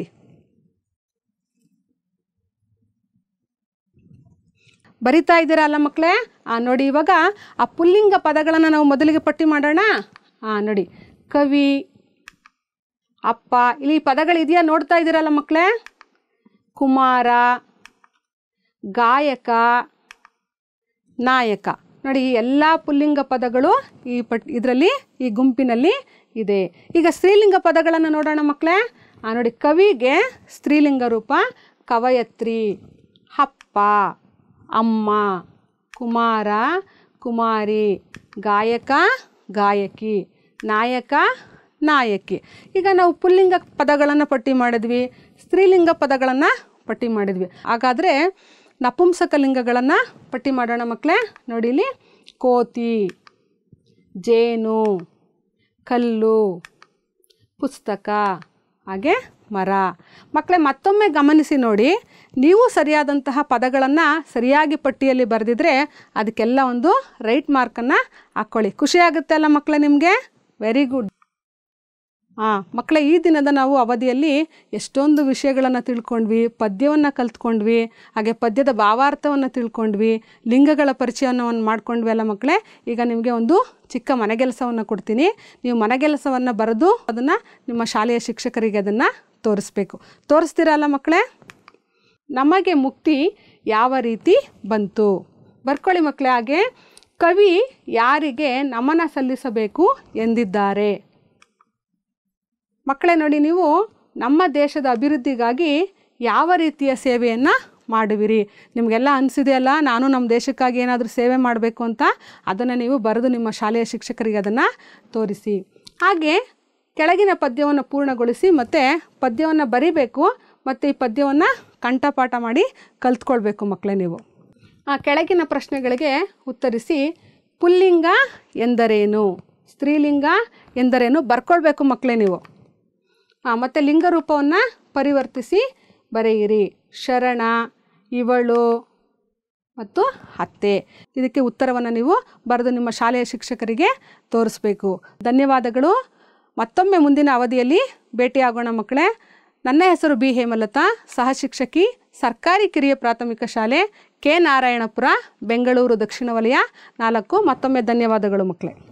ಬರಿತಾ ಇದ್ದೀರಾ ಅಲ್ಲ ಮಕ್ಕಳೇ ಆ ನೋಡಿ ಇವಾಗ ಆ ಪುಲ್ಲಿಂಗ ಪದಗಳನ್ನು ನಾವು ಮೊದಲಿಗೆ ಪಟ್ಟಿ ಮಾಡೋಣ ಹಾಂ ನೋಡಿ ಕವಿ ಅಪ್ಪ ಇಲ್ಲಿ ಪದಗಳಿದೆಯಾ ನೋಡ್ತಾ ಇದ್ದೀರಲ್ಲ ಮಕ್ಕಳೇ ಕುಮಾರ ಗಾಯಕ ನಾಯಕ ನೋಡಿ ಈ ಎಲ್ಲ ಪುಲ್ಲಿಂಗ ಪದಗಳು ಈ ಪಟ್ ಇದರಲ್ಲಿ ಈ ಗುಂಪಿನಲ್ಲಿ ಇದೆ ಈಗ ಸ್ತ್ರೀಲಿಂಗ ಪದಗಳನ್ನು ನೋಡೋಣ ಮಕ್ಕಳೇ ಆ ನೋಡಿ ಕವಿಗೆ ಸ್ತ್ರೀಲಿಂಗ ರೂಪ ಕವಯತ್ರಿ ಅಪ್ಪ ಅಮ್ಮ ಕುಮಾರ ಕುಮಾರಿ ಗಾಯಕ ಗಾಯಕಿ ನಾಯಕ ನಾಯಕಿ ಈಗ ನಾವು ಪುಲ್ಲಿಂಗ ಪದಗಳನ್ನು ಪಟ್ಟಿ ಮಾಡಿದ್ವಿ ಸ್ತ್ರೀಲಿಂಗ ಪದಗಳನ್ನು ಪಟ್ಟಿ ಮಾಡಿದ್ವಿ ಹಾಗಾದರೆ ನಪುಂಸಕಲಿಂಗಗಳನ್ನು ಪಟ್ಟಿ ಮಾಡೋಣ ಮಕ್ಕಳೇ ನೋಡಿ ಇಲ್ಲಿ ಕೋತಿ ಜೇನು ಕಲ್ಲು ಪುಸ್ತಕ ಹಾಗೆ ಮರ ಮಕ್ಕಳೇ ಮತ್ತೊಮ್ಮೆ ಗಮನಿಸಿ ನೋಡಿ ನೀವು ಸರಿಯಾದಂತಹ ಪದಗಳನ್ನು ಸರಿಯಾಗಿ ಪಟ್ಟಿಯಲ್ಲಿ ಬರೆದಿದ್ರೆ ಅದಕ್ಕೆಲ್ಲ ಒಂದು ರೈಟ್ ಮಾರ್ಕನ್ನು ಹಾಕ್ಕೊಳ್ಳಿ ಖುಷಿ ಆಗುತ್ತೆ ಅಲ್ಲ ಮಕ್ಕಳೇ ನಿಮಗೆ ವೆರಿ ಗುಡ್ ಹಾಂ ಮಕ್ಕಳೇ ಈ ದಿನದ ನಾವು ಅವಧಿಯಲ್ಲಿ ಎಷ್ಟೊಂದು ವಿಷಯಗಳನ್ನು ತಿಳ್ಕೊಂಡ್ವಿ ಪದ್ಯವನ್ನು ಕಲ್ತ್ಕೊಂಡ್ವಿ ಹಾಗೆ ಪದ್ಯದ ಭಾವಾರ್ಥವನ್ನು ತಿಳ್ಕೊಂಡ್ವಿ ಲಿಂಗಗಳ ಪರಿಚಯವನ್ನು ಮಾಡ್ಕೊಂಡ್ವಿ ಅಲ್ಲ ಮಕ್ಕಳೇ ಈಗ ನಿಮಗೆ ಒಂದು ಚಿಕ್ಕ ಮನೆಗೆಲಸವನ್ನು ಕೊಡ್ತೀನಿ ನೀವು ಮನೆಗೆಲಸವನ್ನು ಬರೆದು ಅದನ್ನು ನಿಮ್ಮ ಶಾಲೆಯ ಶಿಕ್ಷಕರಿಗೆ ಅದನ್ನು ತೋರಿಸ್ಬೇಕು ತೋರಿಸ್ತೀರಾ ಅಲ್ಲ ಮಕ್ಕಳೇ ನಮಗೆ ಮುಕ್ತಿ ಯಾವ ರೀತಿ ಬಂತು ಬರ್ಕೊಳ್ಳಿ ಮಕ್ಕಳೇ ಹಾಗೆ ಕವಿ ಯಾರಿಗೆ ನಮನ ಸಲ್ಲಿಸಬೇಕು ಎಂದಿದ್ದಾರೆ ಮಕ್ಕಳೇ ನೋಡಿ ನೀವು ನಮ್ಮ ದೇಶದ ಅಭಿವೃದ್ಧಿಗಾಗಿ ಯಾವ ರೀತಿಯ ಸೇವೆಯನ್ನು ಮಾಡುವಿರಿ ನಿಮಗೆಲ್ಲ ಅನಿಸಿದೆಯಲ್ಲ ನಾನು ನಮ್ಮ ದೇಶಕ್ಕಾಗಿ ಏನಾದರೂ ಸೇವೆ ಮಾಡಬೇಕು ಅಂತ ಅದನ್ನು ನೀವು ಬರೆದು ನಿಮ್ಮ ಶಾಲೆಯ ಶಿಕ್ಷಕರಿಗೆ ಅದನ್ನು ತೋರಿಸಿ ಹಾಗೆ ಕೆಳಗಿನ ಪದ್ಯವನ್ನು ಪೂರ್ಣಗೊಳಿಸಿ ಮತ್ತು ಪದ್ಯವನ್ನು ಬರಿಬೇಕು ಮತ್ತು ಈ ಪದ್ಯವನ್ನು ಕಂಠಪಾಠ ಮಾಡಿ ಕಲ್ತ್ಕೊಳ್ಬೇಕು ಮಕ್ಕಳೇ ನೀವು ಆ ಕೆಳಗಿನ ಪ್ರಶ್ನೆಗಳಿಗೆ ಉತ್ತರಿಸಿ ಪುಲ್ಲಿಂಗ ಎಂದರೇನು ಸ್ತ್ರೀಲಿಂಗ ಎಂದರೇನು ಬರ್ಕೊಳ್ಬೇಕು ಮಕ್ಕಳೇ ನೀವು ಹಾಂ ಮತ್ತು ಲಿಂಗರೂಪವನ್ನು ಪರಿವರ್ತಿಸಿ ಬರೆಯಿರಿ ಶರಣ ಇವಳು ಮತ್ತು ಅತ್ತೆ ಇದಕ್ಕೆ ಉತ್ತರವನ್ನು ನೀವು ಬರೆದು ನಿಮ್ಮ ಶಾಲೆಯ ಶಿಕ್ಷಕರಿಗೆ ತೋರಿಸ್ಬೇಕು ಧನ್ಯವಾದಗಳು ಮತ್ತೊಮ್ಮೆ ಮುಂದಿನ ಅವಧಿಯಲ್ಲಿ ಭೇಟಿಯಾಗೋಣ ಮಕ್ಕಳೇ ನನ್ನ ಹೆಸರು ಬಿ ಹೇಮಲತಾ ಸಹ ಶಿಕ್ಷಕಿ ಸರ್ಕಾರಿ ಕಿರಿಯ ಪ್ರಾಥಮಿಕ ಶಾಲೆ ಕೆ ನಾರಾಯಣಪುರ ಬೆಂಗಳೂರು ದಕ್ಷಿಣ ವಲಯ ನಾಲ್ಕು ಮತ್ತೊಮ್ಮೆ ಧನ್ಯವಾದಗಳು ಮಕ್ಕಳೇ